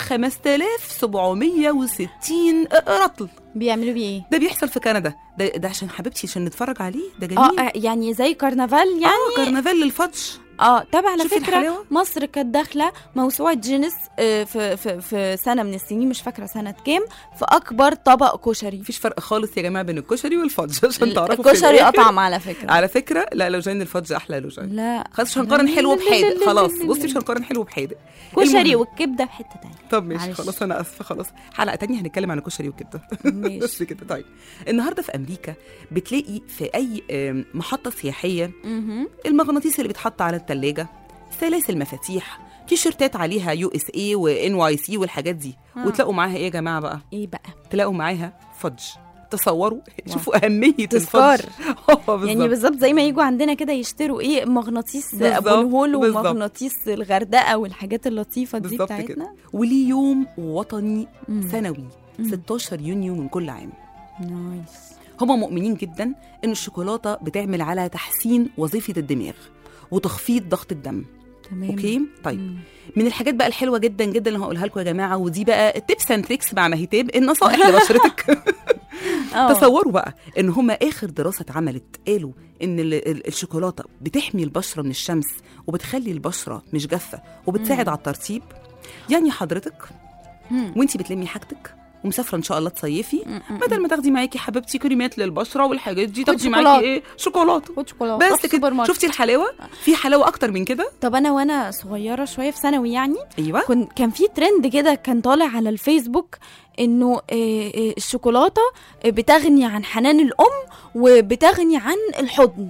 Speaker 3: 5760 رطل
Speaker 2: بيعملوا بيه ايه
Speaker 3: ده بيحصل في كندا ده, ده عشان حبيبتي عشان نتفرج عليه ده جميل
Speaker 2: اه آه، يعني زي كرنفال يعني
Speaker 3: اه كرنفال للفudge
Speaker 2: اه طب على
Speaker 3: شوفي
Speaker 2: فكره
Speaker 3: الحلاوة.
Speaker 2: مصر كانت داخله موسوعه جينيس آه، في في في سنه من السنين مش فاكره سنه كام في اكبر طبق كشري
Speaker 3: مفيش فرق خالص يا جماعه بين الكشري والفudge عشان تعرفوا في
Speaker 2: الكشري
Speaker 3: الآخر.
Speaker 2: اطعم على فكره
Speaker 3: على فكره لا لوجين الفudge احلى لوجين
Speaker 2: لا
Speaker 3: خلاص مش هنقارن حلو بحادق خلاص بصي مش هنقارن حلو بحادق
Speaker 2: كشري
Speaker 3: المهم.
Speaker 2: والكبده في حته تانية
Speaker 3: طب ماشي
Speaker 2: معلش.
Speaker 3: خلاص انا اسفه خلاص حلقه تانية هنتكلم عن الكشري وكده
Speaker 2: ماشي.
Speaker 3: بس كده طيب النهارده في امريكا بتلاقي في اي آم، محطه سياحيه
Speaker 2: مهم.
Speaker 3: المغناطيس اللي بيتحط على الثلاجه سلاسل مفاتيح تيشيرتات عليها يو اس اي وان واي سي والحاجات دي
Speaker 2: آه.
Speaker 3: وتلاقوا معاها ايه يا جماعه بقى
Speaker 2: ايه بقى
Speaker 3: تلاقوا معاها فudge تصوروا شوفوا اهميه
Speaker 2: تذكار.
Speaker 3: الفudge اه
Speaker 2: يعني
Speaker 3: بالظبط
Speaker 2: بالظبط زي ما يجوا عندنا كده يشتروا ايه مغناطيس
Speaker 3: بالظبط،
Speaker 2: ابو الهول
Speaker 3: بالظبط.
Speaker 2: ومغناطيس الغردقه والحاجات اللطيفه دي
Speaker 3: بالظبط
Speaker 2: بتاعتنا
Speaker 3: كده وليه يوم وطني
Speaker 2: مم.
Speaker 3: سنوي 16 يونيو من كل عام
Speaker 2: نايس
Speaker 3: هم مؤمنين جدا ان الشوكولاته بتعمل على تحسين وظيفه الدماغ وتخفيض ضغط الدم
Speaker 2: تمام
Speaker 3: اوكي طيب
Speaker 2: مم.
Speaker 3: من الحاجات بقى الحلوه جدا جدا اللي هقولها لكم يا جماعه ودي بقى تيبس اند تريكس مع مهيتاب النصائح لبشرتك
Speaker 2: آه.
Speaker 3: تصوروا بقى ان هم اخر دراسه اتعملت قالوا ان ال- ال- الشوكولاته بتحمي البشره من الشمس وبتخلي البشره مش جافه وبتساعد على الترطيب يعني حضرتك
Speaker 2: مم.
Speaker 3: وانتي بتلمي حاجتك ومسافره ان شاء الله تصيفي
Speaker 2: مم.
Speaker 3: بدل ما تاخدي معاكي حبيبتي كريمات للبشره والحاجات دي
Speaker 2: خد
Speaker 3: تاخدي
Speaker 2: شوكولاتة.
Speaker 3: معاكي ايه شوكولاته
Speaker 2: خد شوكولاته روح
Speaker 3: بس
Speaker 2: سوبر
Speaker 3: كده
Speaker 2: ماركت.
Speaker 3: شفتي الحلاوه في حلاوه اكتر من كده
Speaker 2: طب انا وانا صغيره شويه في ثانوي يعني
Speaker 3: ايوه
Speaker 2: كن كان في ترند كده كان طالع على الفيسبوك انه آه، آه، الشوكولاته آه، بتغني عن حنان الام وبتغني عن الحضن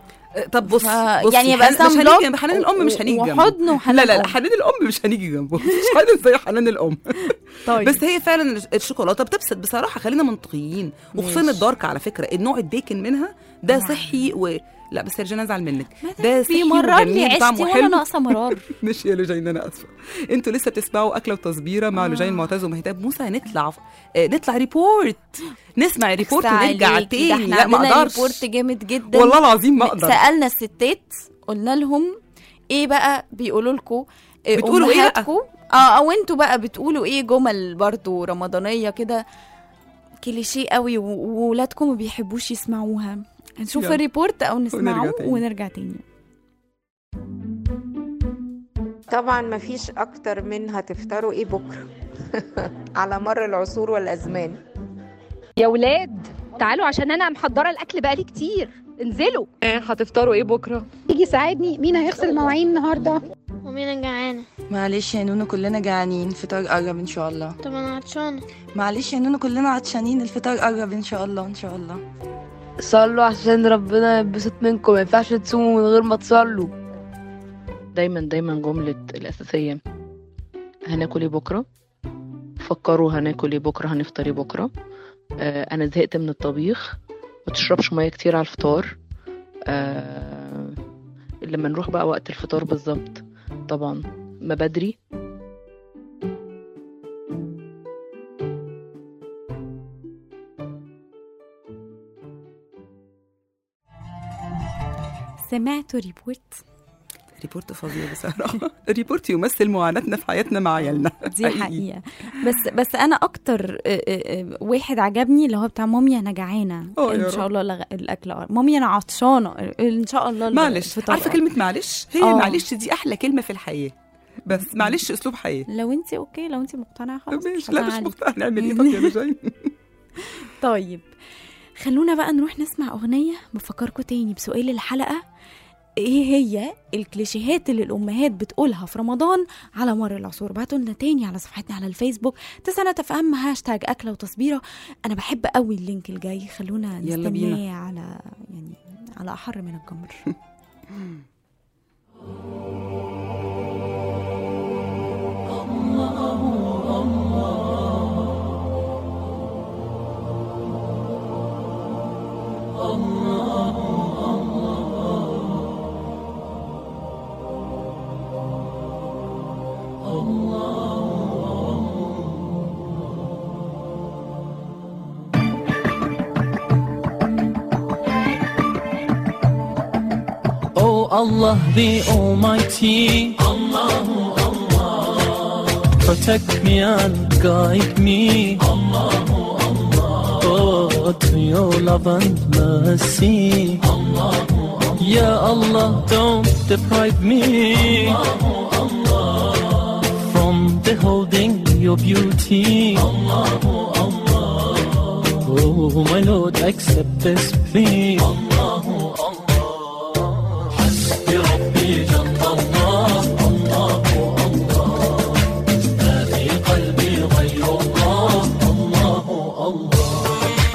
Speaker 3: طب بص
Speaker 2: ف-
Speaker 3: بصي،
Speaker 2: يعني يبقى
Speaker 3: حن- مش
Speaker 2: سام
Speaker 3: هنيجي
Speaker 2: بلوك
Speaker 3: جنب حنان الام مش هنيجي جنبه
Speaker 2: وحضن وحنان
Speaker 3: لا لا لا
Speaker 2: الأم.
Speaker 3: حنان الام مش هنيجي جنبه مش حنان زي حنان الام
Speaker 2: طيب
Speaker 3: بس هي فعلا الشوكولاته بتبسط بصراحه خلينا منطقيين وخصوصا
Speaker 2: ماشي.
Speaker 3: الدارك على فكره النوع الداكن منها ده
Speaker 2: نعم.
Speaker 3: صحي و لا بس رجعنا ازعل منك
Speaker 2: ده
Speaker 3: ده
Speaker 2: في
Speaker 3: صحي
Speaker 2: مرة لي
Speaker 3: وجميل
Speaker 2: عشتي
Speaker 3: طعمه
Speaker 2: وانا
Speaker 3: حلو
Speaker 2: ناقصه مرار
Speaker 3: مش يا لوجين انا اسفه انتوا لسه بتسمعوا اكله وتصبيره مع
Speaker 2: آه.
Speaker 3: لوجين معتز ومهتاب موسى هنطلع آه، نطلع ريبورت نسمع ريبورت
Speaker 2: بس
Speaker 3: ونرجع
Speaker 2: عليكي، ده
Speaker 3: تاني
Speaker 2: احنا
Speaker 3: لا ما
Speaker 2: عندنا
Speaker 3: اقدرش
Speaker 2: ريبورت جامد جدا
Speaker 3: والله العظيم ما اقدر
Speaker 2: سالنا الستات قلنا لهم ايه بقى بيقولوا لكم
Speaker 3: بتقولوا إيه بقى؟
Speaker 2: اه او انتوا بقى بتقولوا ايه جمل برضو رمضانيه كده كليشيه قوي و- وولادكم ما بيحبوش يسمعوها هنشوف
Speaker 3: يلا.
Speaker 2: الريبورت او نسمعه
Speaker 3: ونرجع تاني.
Speaker 2: ونرجع تاني
Speaker 8: طبعا مفيش اكتر من هتفطروا ايه بكره على مر العصور والازمان
Speaker 9: يا ولاد تعالوا عشان انا محضره الاكل بقالي كتير انزلوا
Speaker 10: هتفطروا ايه بكره
Speaker 11: يجي يساعدني مين هيغسل المواعين النهارده
Speaker 12: ومين جعانة
Speaker 10: معلش يا نونو كلنا جعانين الفطار قرب ان شاء الله
Speaker 11: طب انا عطشانة
Speaker 10: معلش يا نونو كلنا عطشانين الفطار قرب ان شاء الله ان شاء الله
Speaker 12: صلوا عشان ربنا ينبسط منكم ما ينفعش تصوموا من غير ما تصلوا
Speaker 13: دايما دايما جملة الأساسية هناكل ايه بكرة فكروا هناكل ايه بكرة هنفطر ايه بكرة آه أنا زهقت من الطبيخ ما تشربش مية كتير على الفطار آه لما نروح بقى وقت الفطار بالظبط طبعا ما بدري
Speaker 2: سمعتوا ريبورت
Speaker 3: ريبورت فظيع بصراحه ريبورت يمثل معاناتنا في حياتنا مع عيالنا
Speaker 2: دي حقيقة بس بس أنا أكتر آه، آه، آه، واحد عجبني اللي هو بتاع مامي أنا جعانة
Speaker 3: آه يا
Speaker 2: إن شاء
Speaker 3: رب.
Speaker 2: الله لغ- الأكل آه. مامي أنا عطشانة إن شاء الله
Speaker 3: معلش
Speaker 2: الفطار
Speaker 3: عارفه
Speaker 2: آه.
Speaker 3: كلمه معلش هي
Speaker 2: آه.
Speaker 3: معلش دي احلى كلمه في الحياه بس معلش اسلوب حياه
Speaker 2: لو أنت أوكي لو أنت مقتنعة خلاص
Speaker 3: ماشي لا مش
Speaker 2: هزعلك.
Speaker 3: مقتنع نعمل ايه طب يا رجاي
Speaker 2: طيب خلونا بقى نروح نسمع أغنية بفكركم تاني بسؤال الحلقة ايه هي الكليشيهات اللي الامهات بتقولها في رمضان على مر العصور بعتوا لنا تاني على صفحتنا على الفيسبوك تسنة تفهم هاشتاج اكله وتصبيره انا بحب قوي اللينك الجاي خلونا
Speaker 3: يلا بينا.
Speaker 2: نستناه على يعني على احر من الجمر
Speaker 14: Oh Allah the Almighty Allahu Allah Protect me and guide me Allahu Allah Oh to your love and mercy Allahu Allah Ya Allah don't deprive me Allahu Allah From beholding your beauty Allahu Allah Oh my Lord accept this plea Allahu Allah حسبي ربي جل الله الله الله ما في قلبي غير الله الله الله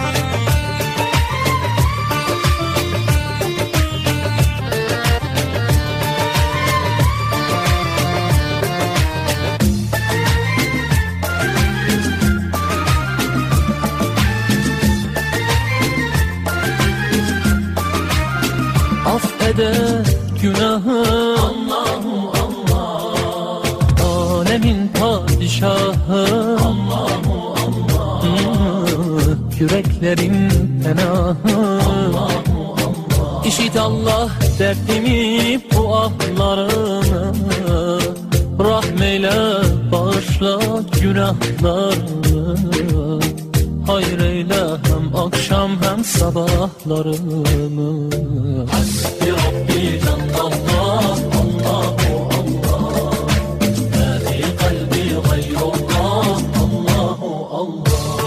Speaker 14: Af eder günahı Allahu Allah Alemin padişahı Allahu Allah Yüreklerin penahı Allahu Allah İşit Allah derdimi bu ahlarımı Rahmeyle bağışla günahlarımı Hayır eyle hem akşam hem sabahlarımı Hasbi Rabbi Allah Allahu Allah Ma fi kalbi gayrullah Allahu Allah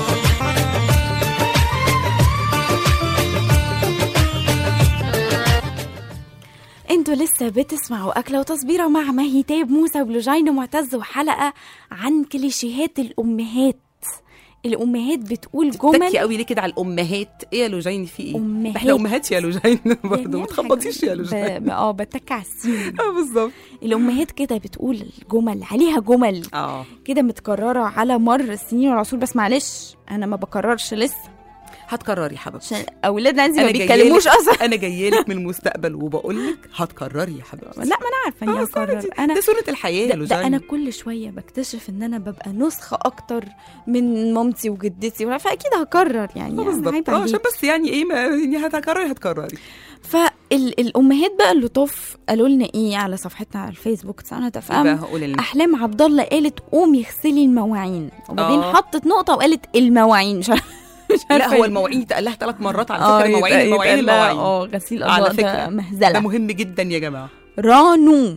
Speaker 2: انتوا لسه بتسمعوا أكلة وتصبيرة مع مهيتاب موسى وبلوجين معتز وحلقة عن كليشيهات الأمهات الأمهات بتقول
Speaker 3: تكي
Speaker 2: جمل
Speaker 3: قوي ليه كده على الامهات ايه يا لوجين في ايه
Speaker 2: أمهات.
Speaker 3: احنا امهات يا لوجين برضه
Speaker 2: يعني
Speaker 3: ما تخبطيش يا
Speaker 2: ب-
Speaker 3: لوجين
Speaker 2: اه بتك على السين
Speaker 3: اه بالظبط
Speaker 2: الأمهات كده بتقول الجمل عليها جمل
Speaker 3: اه
Speaker 2: كده متكررة على مر السنين والعصور بس معلش أنا ما بكررش لسه
Speaker 3: هتكرري حبيبتي
Speaker 2: عشان أولادنا عندي ما
Speaker 3: أنا جاية
Speaker 2: بيتكلموش
Speaker 3: لك-
Speaker 2: أصلا
Speaker 3: انا جايه لك من المستقبل وبقول لك هتكرري يا حبيبتي
Speaker 2: لا ما أنا عارفة إني
Speaker 3: خلاص
Speaker 2: هكرر
Speaker 3: عادي.
Speaker 2: أنا
Speaker 3: ده سنة الحياة يا
Speaker 2: ده,
Speaker 3: لوجين
Speaker 2: ده انا كل شويه بكتشف ان انا ببقى نسخه اكتر من مامتي وجدتي وأنا- فاكيد هكرر يعني
Speaker 3: آه بالظبط
Speaker 2: عيب
Speaker 3: اه عشان
Speaker 2: عليك.
Speaker 3: بس يعني ايه ما يعني هتكرري هتكرري
Speaker 2: فالامهات بقى اللطاف قالوا لنا ايه على صفحتنا على الفيسبوك سنه
Speaker 3: إيه بقى
Speaker 2: تفهم
Speaker 3: هقول لنا
Speaker 2: احلام عبد الله قالت قومي اغسلي المواعين وبعدين
Speaker 3: آه.
Speaker 2: حطت نقطه وقالت المواعين مش عارفة- مش
Speaker 3: لا
Speaker 2: عارفة
Speaker 3: هو
Speaker 2: إيه.
Speaker 3: المواعين يتقال لها ثلاث مرات على
Speaker 2: آه،
Speaker 3: فكره المواعين
Speaker 2: يتقال-
Speaker 3: المواعين
Speaker 2: يتقال لها
Speaker 3: المواعين
Speaker 2: اه غسيل
Speaker 3: على
Speaker 2: الاطباق
Speaker 3: فكره
Speaker 2: ده مهزله
Speaker 3: ده مهم جدا يا جماعه
Speaker 2: رانو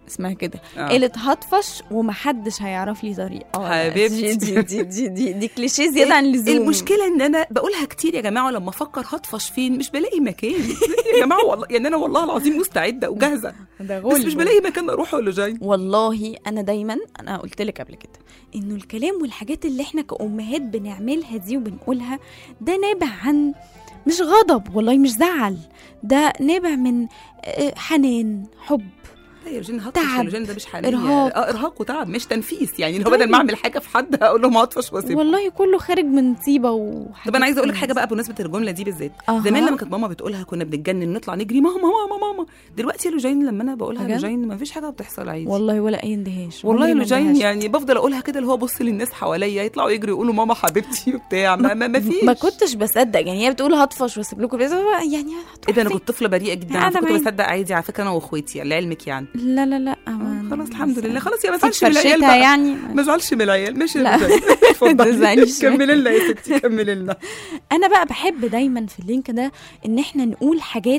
Speaker 2: اسمها كده
Speaker 3: آه.
Speaker 2: قالت هطفش ومحدش هيعرف لي طريق اه
Speaker 3: حبيبتي.
Speaker 2: دي دي دي دي, دي كليشيه زياده عن اللزوم
Speaker 3: المشكله ان انا بقولها كتير يا جماعه لما افكر هطفش فين مش بلاقي مكان يا جماعه والله يعني انا والله العظيم مستعده وجاهزه
Speaker 2: ده
Speaker 3: بس مش
Speaker 2: غلب.
Speaker 3: بلاقي مكان اروح ولا جاي
Speaker 2: والله انا دايما انا قلت لك قبل كده انه الكلام والحاجات اللي احنا كأمهات بنعملها دي وبنقولها ده نابع عن مش غضب والله مش زعل ده نابع من آه، حنان حب
Speaker 3: لا يا روجين هطفش يا
Speaker 2: تعب،
Speaker 3: روجين ده مش حنين
Speaker 2: إرهاق.
Speaker 3: اه ارهاق وتعب مش تنفيس يعني اللي هو
Speaker 2: طيب.
Speaker 3: بدل ما اعمل حاجه في حد هقول لهم هطفش واسيبهم
Speaker 2: والله كله خارج من طيبه وحاجات
Speaker 3: طب انا عايزه اقول لك
Speaker 2: كده.
Speaker 3: حاجه بقى بمناسبه الجمله دي بالذات
Speaker 2: أها.
Speaker 3: زمان لما كانت ماما بتقولها كنا بنتجنن نطلع نجري ماما ماما ماما دلوقتي يا لوجين لما انا بقولها
Speaker 2: بجد؟
Speaker 3: لوجين ما فيش حاجه بتحصل عادي
Speaker 2: والله ولا اي اندهاش
Speaker 3: والله
Speaker 2: عمري ما
Speaker 3: لوجين
Speaker 2: اندهشت.
Speaker 3: يعني بفضل اقولها كده اللي هو بص للناس حواليا يطلعوا يجروا يقولوا ماما حبيبتي وبتاع ما, ما, ما فيش
Speaker 2: ما كنتش بصدق يعني هي بتقول هطفش واسيب لكم البيت. يعني
Speaker 3: ايه ده انا كنت طفله بريئه جدا
Speaker 2: قاعدة
Speaker 3: انا كنت
Speaker 2: معاك.
Speaker 3: بصدق عادي على فكره انا واخواتي لعلمك يعني
Speaker 2: لا لا لا ما-
Speaker 3: خلاص الحمد لله خلاص يا ما
Speaker 2: سيب
Speaker 3: تزعلش من العيال
Speaker 2: فرشتها
Speaker 3: بقى
Speaker 2: يعني.
Speaker 3: ما تزعلش من العيال ماشي
Speaker 2: لا.
Speaker 3: يا لوجين اتفضلي
Speaker 2: تزعليش.
Speaker 3: كملي لنا يا ستي كملي لنا
Speaker 2: انا بقى بحب دايما في اللينك ده ان احنا نقول حاجات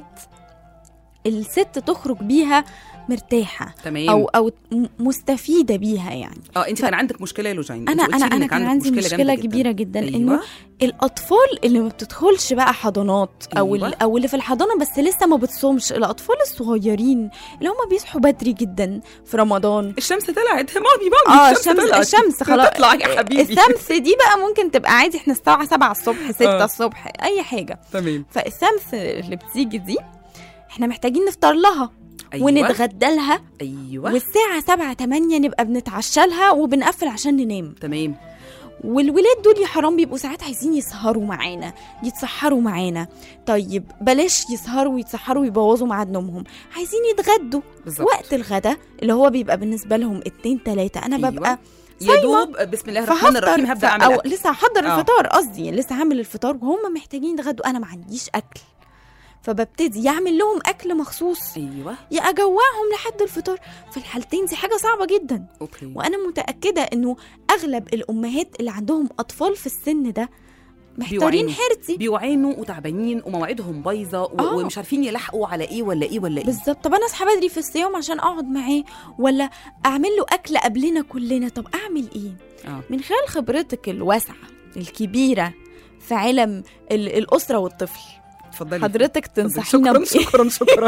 Speaker 2: الست تخرج بيها مرتاحه
Speaker 3: تمام.
Speaker 2: او او م- مستفيده بيها يعني
Speaker 3: اه انت كان عندك مشكله يا لوجين
Speaker 2: انا
Speaker 3: انت قلتي
Speaker 2: انا
Speaker 3: لي
Speaker 2: انا
Speaker 3: إنك
Speaker 2: كان
Speaker 3: عندك
Speaker 2: عندي مشكله,
Speaker 3: جامدة
Speaker 2: كبيره جدا
Speaker 3: أيوة.
Speaker 2: انه الاطفال اللي ما بتدخلش بقى حضانات او
Speaker 3: أيوة.
Speaker 2: ال- او اللي في الحضانه بس لسه ما بتصومش الاطفال الصغيرين اللي هم بيصحوا بدري جدا في رمضان
Speaker 3: الشمس طلعت مامي مامي
Speaker 2: اه
Speaker 3: الشمس
Speaker 2: الشمس
Speaker 3: طلعت.
Speaker 2: الشمس خلاص
Speaker 3: تطلع يا حبيبي
Speaker 2: الشمس دي بقى ممكن تبقى عادي احنا الساعه 7 الصبح 6
Speaker 3: آه.
Speaker 2: الصبح اي حاجه
Speaker 3: تمام
Speaker 2: فالشمس اللي بتيجي دي احنا محتاجين نفطر لها
Speaker 3: أيوة.
Speaker 2: ونتغدى لها
Speaker 3: ايوه
Speaker 2: والساعة 7 8 نبقى بنتعشى لها وبنقفل عشان ننام
Speaker 3: تمام
Speaker 2: والولاد دول يا حرام بيبقوا ساعات عايزين يسهروا معانا يتسحروا معانا طيب بلاش يسهروا ويتسحروا ويبوظوا ميعاد نومهم عايزين يتغدوا
Speaker 3: بالظبط.
Speaker 2: وقت الغدا اللي هو بيبقى بالنسبة لهم اتنين تلاتة أنا
Speaker 3: أيوة.
Speaker 2: ببقى
Speaker 3: يا
Speaker 2: صايمة.
Speaker 3: دوب بسم الله الرحمن الرحيم هبدا اعمل
Speaker 2: او
Speaker 3: أكل.
Speaker 2: لسه هحضر
Speaker 3: آه.
Speaker 2: الفطار قصدي لسه هعمل الفطار وهم محتاجين يتغدوا انا ما عنديش اكل فببتدي يعمل لهم اكل مخصوص
Speaker 3: ايوه
Speaker 2: يا اجوعهم لحد الفطار في الحالتين دي حاجه صعبه جدا
Speaker 3: اوكي
Speaker 2: وانا متاكده انه اغلب الامهات اللي عندهم اطفال في السن ده محتارين
Speaker 3: بيعانوا.
Speaker 2: حيرتي
Speaker 3: بيعانوا وتعبانين ومواعيدهم بايظه و-
Speaker 2: آه.
Speaker 3: ومش عارفين يلحقوا على ايه ولا ايه ولا ايه
Speaker 2: بالظبط طب انا اصحى بدري في الصيام عشان اقعد معاه ولا اعمل له اكل قبلنا كلنا طب اعمل ايه
Speaker 3: اه
Speaker 2: من خلال خبرتك الواسعه الكبيره في علم ال- الاسره والطفل
Speaker 3: اتفضلي
Speaker 2: حضرتك
Speaker 3: اتفضلي.
Speaker 2: تنصحينا
Speaker 3: شكرا
Speaker 2: بإيه؟
Speaker 3: شكرا شكرا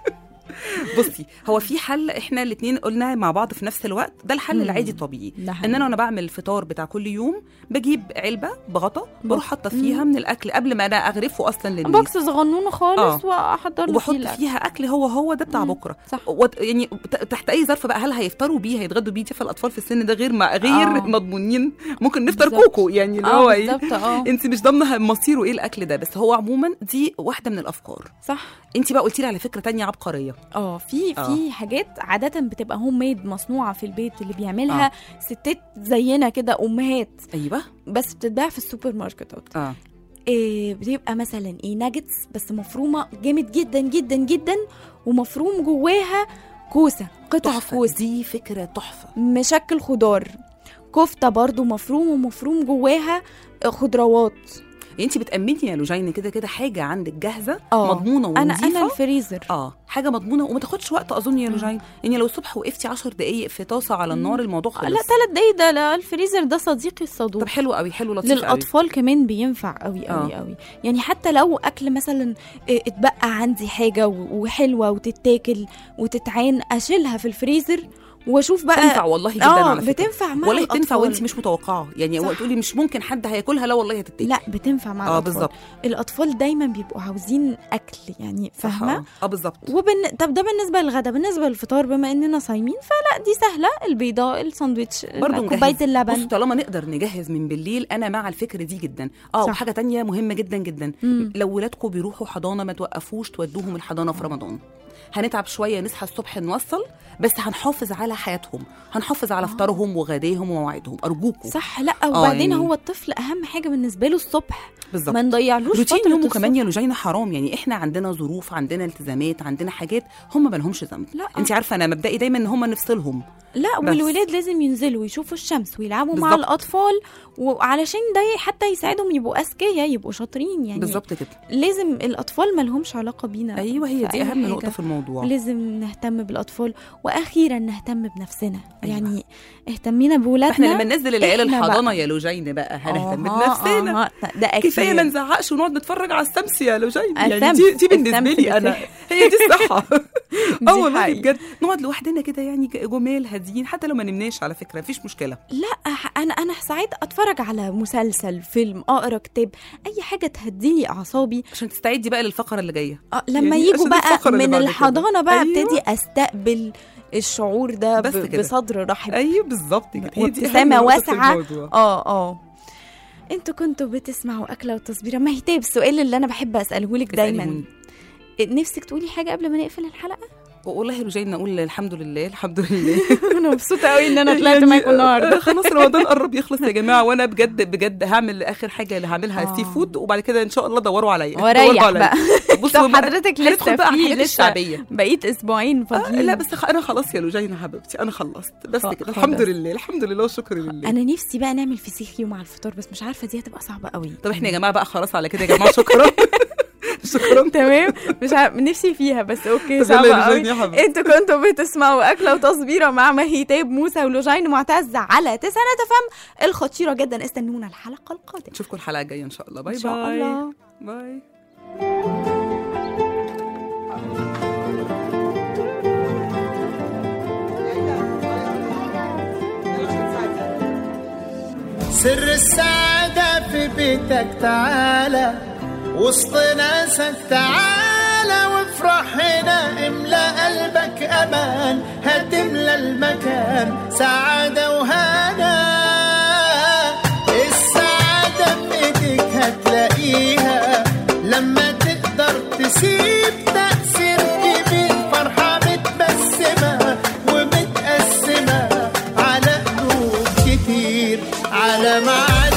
Speaker 3: بصي هو في حل احنا الاثنين قلنا مع بعض في نفس الوقت ده الحل
Speaker 2: مم.
Speaker 3: العادي الطبيعي
Speaker 2: ده
Speaker 3: ان
Speaker 2: حقيقي.
Speaker 3: انا وانا بعمل الفطار بتاع كل يوم بجيب علبه بغطا بروح حاطه
Speaker 2: مم.
Speaker 3: فيها من الاكل قبل ما انا اغرفه اصلا للناس
Speaker 2: بوكس صغنونه خالص
Speaker 3: آه.
Speaker 2: واحضر له
Speaker 3: وبحط
Speaker 2: فيه الأكل.
Speaker 3: فيها اكل هو هو ده بتاع
Speaker 2: مم.
Speaker 3: بكره
Speaker 2: صح.
Speaker 3: وت- يعني ت- تحت اي ظرف بقى هل هيفطروا بيه هيتغدوا بيه فالاطفال في السن ده غير ما غير
Speaker 2: آه.
Speaker 3: مضمونين ممكن نفطر
Speaker 2: بالظبط.
Speaker 3: كوكو يعني اللي
Speaker 2: آه،
Speaker 3: هو ايه
Speaker 2: بالظبط، آه.
Speaker 3: انت مش ضامنه مصيره ايه الاكل ده بس هو عموما دي واحده من الافكار
Speaker 2: صح
Speaker 3: انت بقى قلتي لي على فكره تانية عبقريه
Speaker 2: اه في
Speaker 3: آه.
Speaker 2: في حاجات عاده بتبقى هوم ميد مصنوعه في البيت اللي بيعملها
Speaker 3: آه.
Speaker 2: ستات زينا كده امهات
Speaker 3: ايوه
Speaker 2: بس بتتباع في السوبر ماركتات
Speaker 3: اه
Speaker 2: إيه بتبقى مثلا ايه ناجتس بس مفرومه جامد جدا جدا جدا ومفروم جواها كوسه قطع
Speaker 3: تحفه
Speaker 2: كوسه
Speaker 3: دي فكره تحفه
Speaker 2: مشكل خضار كفته برضو مفروم ومفروم جواها خضروات
Speaker 3: انت بتامني يا لوجين كده كده حاجه عندك جاهزه
Speaker 2: آه.
Speaker 3: مضمونه
Speaker 2: انا
Speaker 3: ونظيفه
Speaker 2: انا الفريزر
Speaker 3: اه حاجه مضمونه وما تاخدش وقت اظن يا لوجين يعني لو الصبح وقفتي 10 دقائق في طاسه على النار الموضوع خلص
Speaker 2: لا ثلاث دقايق ده لا الفريزر ده صديقي الصدوق
Speaker 3: طب حلو قوي حلو لطيف قوي.
Speaker 2: للاطفال كمان بينفع قوي قوي
Speaker 3: آه.
Speaker 2: قوي يعني حتى لو اكل مثلا إيه، اتبقى عندي حاجه و- وحلوه وتتاكل وتتعان اشيلها في الفريزر واشوف بقى
Speaker 3: تنفع والله جدا
Speaker 2: آه
Speaker 3: على فكره
Speaker 2: بتنفع مع
Speaker 3: والله تنفع
Speaker 2: الأطفال.
Speaker 3: وانت مش متوقعه يعني
Speaker 2: صح.
Speaker 3: تقولي مش ممكن حد هياكلها لا والله هتتاكل
Speaker 2: لا بتنفع مع
Speaker 3: اه
Speaker 2: الاطفال
Speaker 3: بالظبط
Speaker 2: الاطفال دايما بيبقوا عاوزين اكل يعني
Speaker 3: صح،
Speaker 2: فاهمه
Speaker 3: اه آه، بالظبط
Speaker 2: وبن... طب ده بالنسبه للغدا بالنسبه للفطار بما اننا صايمين فلا دي سهله البيضه الساندوتش
Speaker 3: برضه
Speaker 2: كوبايه
Speaker 3: نجهز.
Speaker 2: اللبن
Speaker 3: بص طالما نقدر نجهز من بالليل انا مع الفكره دي جدا اه
Speaker 2: صح.
Speaker 3: وحاجه تانية مهمه جدا جدا
Speaker 2: مم.
Speaker 3: لو ولادكم بيروحوا حضانه ما توقفوش تودوهم الحضانه في رمضان هنتعب شويه نصحى الصبح نوصل بس هنحافظ على حياتهم هنحافظ على فطارهم وغداهم ومواعيدهم ارجوكم
Speaker 2: صح لا وبعدين
Speaker 3: يعني-
Speaker 2: هو الطفل اهم حاجه بالنسبه له الصبح
Speaker 3: بالظبط
Speaker 2: ما نضيعلوش
Speaker 3: روتين
Speaker 2: فترة
Speaker 3: يومه كمان
Speaker 2: الصبح.
Speaker 3: يا لوجينا حرام يعني احنا عندنا ظروف عندنا التزامات عندنا حاجات هم ما لهمش ذنب
Speaker 2: لا.
Speaker 3: انت عارفه انا مبدئي دايما ان هم نفصلهم
Speaker 2: لا
Speaker 3: بس.
Speaker 2: والولاد لازم ينزلوا يشوفوا الشمس ويلعبوا مع
Speaker 3: بالظبط.
Speaker 2: الاطفال وعلشان ده حتى يساعدهم يبقوا اذكياء يبقوا شاطرين يعني
Speaker 3: بالظبط كده
Speaker 2: لازم الاطفال ما لهمش علاقه بينا
Speaker 3: ايوه هي
Speaker 2: في
Speaker 3: دي
Speaker 2: أي
Speaker 3: اهم
Speaker 2: حاجة.
Speaker 3: نقطه في الموضوع
Speaker 2: لازم نهتم بالاطفال واخيرا نهتم بنفسنا أيوة. يعني اهتمينا بولادنا
Speaker 3: احنا لما ننزل العيال
Speaker 2: إحنا
Speaker 3: الحضانه
Speaker 2: بقى.
Speaker 3: يا لوجين بقى هنهتم
Speaker 2: آها،
Speaker 3: بنفسنا
Speaker 2: آها، ده اكيد
Speaker 3: كفايه ما نزعقش ونقعد نتفرج على السمس يا لوجين يعني
Speaker 2: السمس،
Speaker 3: دي, دي بالنسبه
Speaker 2: السمس
Speaker 3: لي انا
Speaker 2: بتاعي.
Speaker 3: هي دي الصحه
Speaker 2: دي
Speaker 3: اه والله
Speaker 2: حقيقة.
Speaker 3: بجد نقعد لوحدنا كده يعني جمال هاديين حتى لو ما نمناش على فكره مفيش مشكله
Speaker 2: لا انا انا ساعات اتفرج على مسلسل فيلم اقرا كتاب اي حاجه تهديلي اعصابي
Speaker 3: عشان تستعدي بقى للفقره اللي جايه
Speaker 2: آه لما
Speaker 3: يعني
Speaker 2: يجوا
Speaker 3: عشان
Speaker 2: بقى
Speaker 3: الفقرة اللي
Speaker 2: من
Speaker 3: بعد كده.
Speaker 2: الحضانه بقى
Speaker 3: أيوة.
Speaker 2: ابتدي استقبل الشعور ده
Speaker 3: بس
Speaker 2: ب-
Speaker 3: كده.
Speaker 2: بصدر رحب
Speaker 3: ايوه بالظبط كده هي دي أهم
Speaker 2: وابتسامه
Speaker 3: نقطة في
Speaker 2: واسعه
Speaker 3: الموضوع.
Speaker 2: اه اه انتوا كنتوا بتسمعوا اكله وتصبيره ما هي السؤال اللي انا بحب اساله لك دايما
Speaker 3: اسأليهوني.
Speaker 2: نفسك تقولي حاجه قبل ما نقفل الحلقه
Speaker 3: والله يا لوجين نقول الحمد لله الحمد لله
Speaker 2: انا مبسوطه قوي ان انا طلعت
Speaker 3: يعني
Speaker 2: معاكم النهارده
Speaker 3: خلاص رمضان قرب يخلص يا جماعه وانا بجد بجد هعمل اخر حاجه اللي هعملها
Speaker 2: آه.
Speaker 3: سي فود وبعد كده ان شاء الله دوروا عليا دوروا
Speaker 2: وريح
Speaker 3: عليا.
Speaker 2: بقى
Speaker 3: بصوا
Speaker 2: طب
Speaker 3: بقى،
Speaker 2: حضرتك
Speaker 3: هندخل
Speaker 2: لسه
Speaker 3: بقى على
Speaker 2: في
Speaker 3: الحاجات
Speaker 2: لسه
Speaker 3: الشعبيه
Speaker 2: بقيت اسبوعين
Speaker 3: آه
Speaker 2: فاضيين
Speaker 3: لا بس خ- انا خلاص يا لوجين حبيبتي انا خلصت بس
Speaker 2: آه،
Speaker 3: كده
Speaker 2: خلاص.
Speaker 3: الحمد لله الحمد لله والشكر لله
Speaker 2: انا نفسي بقى نعمل فسيخ يوم على الفطار بس مش عارفه دي هتبقى صعبه قوي
Speaker 3: طب احنا يا جماعه بقى خلاص على كده يا جماعه شكرا شكرا
Speaker 2: تمام مش عارف نفسي فيها بس اوكي
Speaker 3: طب يلا
Speaker 2: صعبه
Speaker 3: يا
Speaker 2: قوي
Speaker 3: لوجين يا حبيبتي.
Speaker 2: انتوا كنتوا بتسمعوا اكله وتصبيره مع مهيتاب موسى ولوجين معتز على تسعة فم الخطيره جدا استنونا الحلقه القادمه
Speaker 3: نشوفكم الحلقه الجايه ان شاء الله باي
Speaker 2: ان شاء
Speaker 3: باي
Speaker 2: الله
Speaker 3: باي
Speaker 4: سر السعادة في بيتك تعالى وسط ناسك تعالى وافرح هنا املى قلبك امان هتملى المكان سعادة وهنا السعادة في ايديك هتلاقيها لما تقدر تسيب تأثير كبير فرحة متبسمة ومتقسمة على قلوب كتير على معاد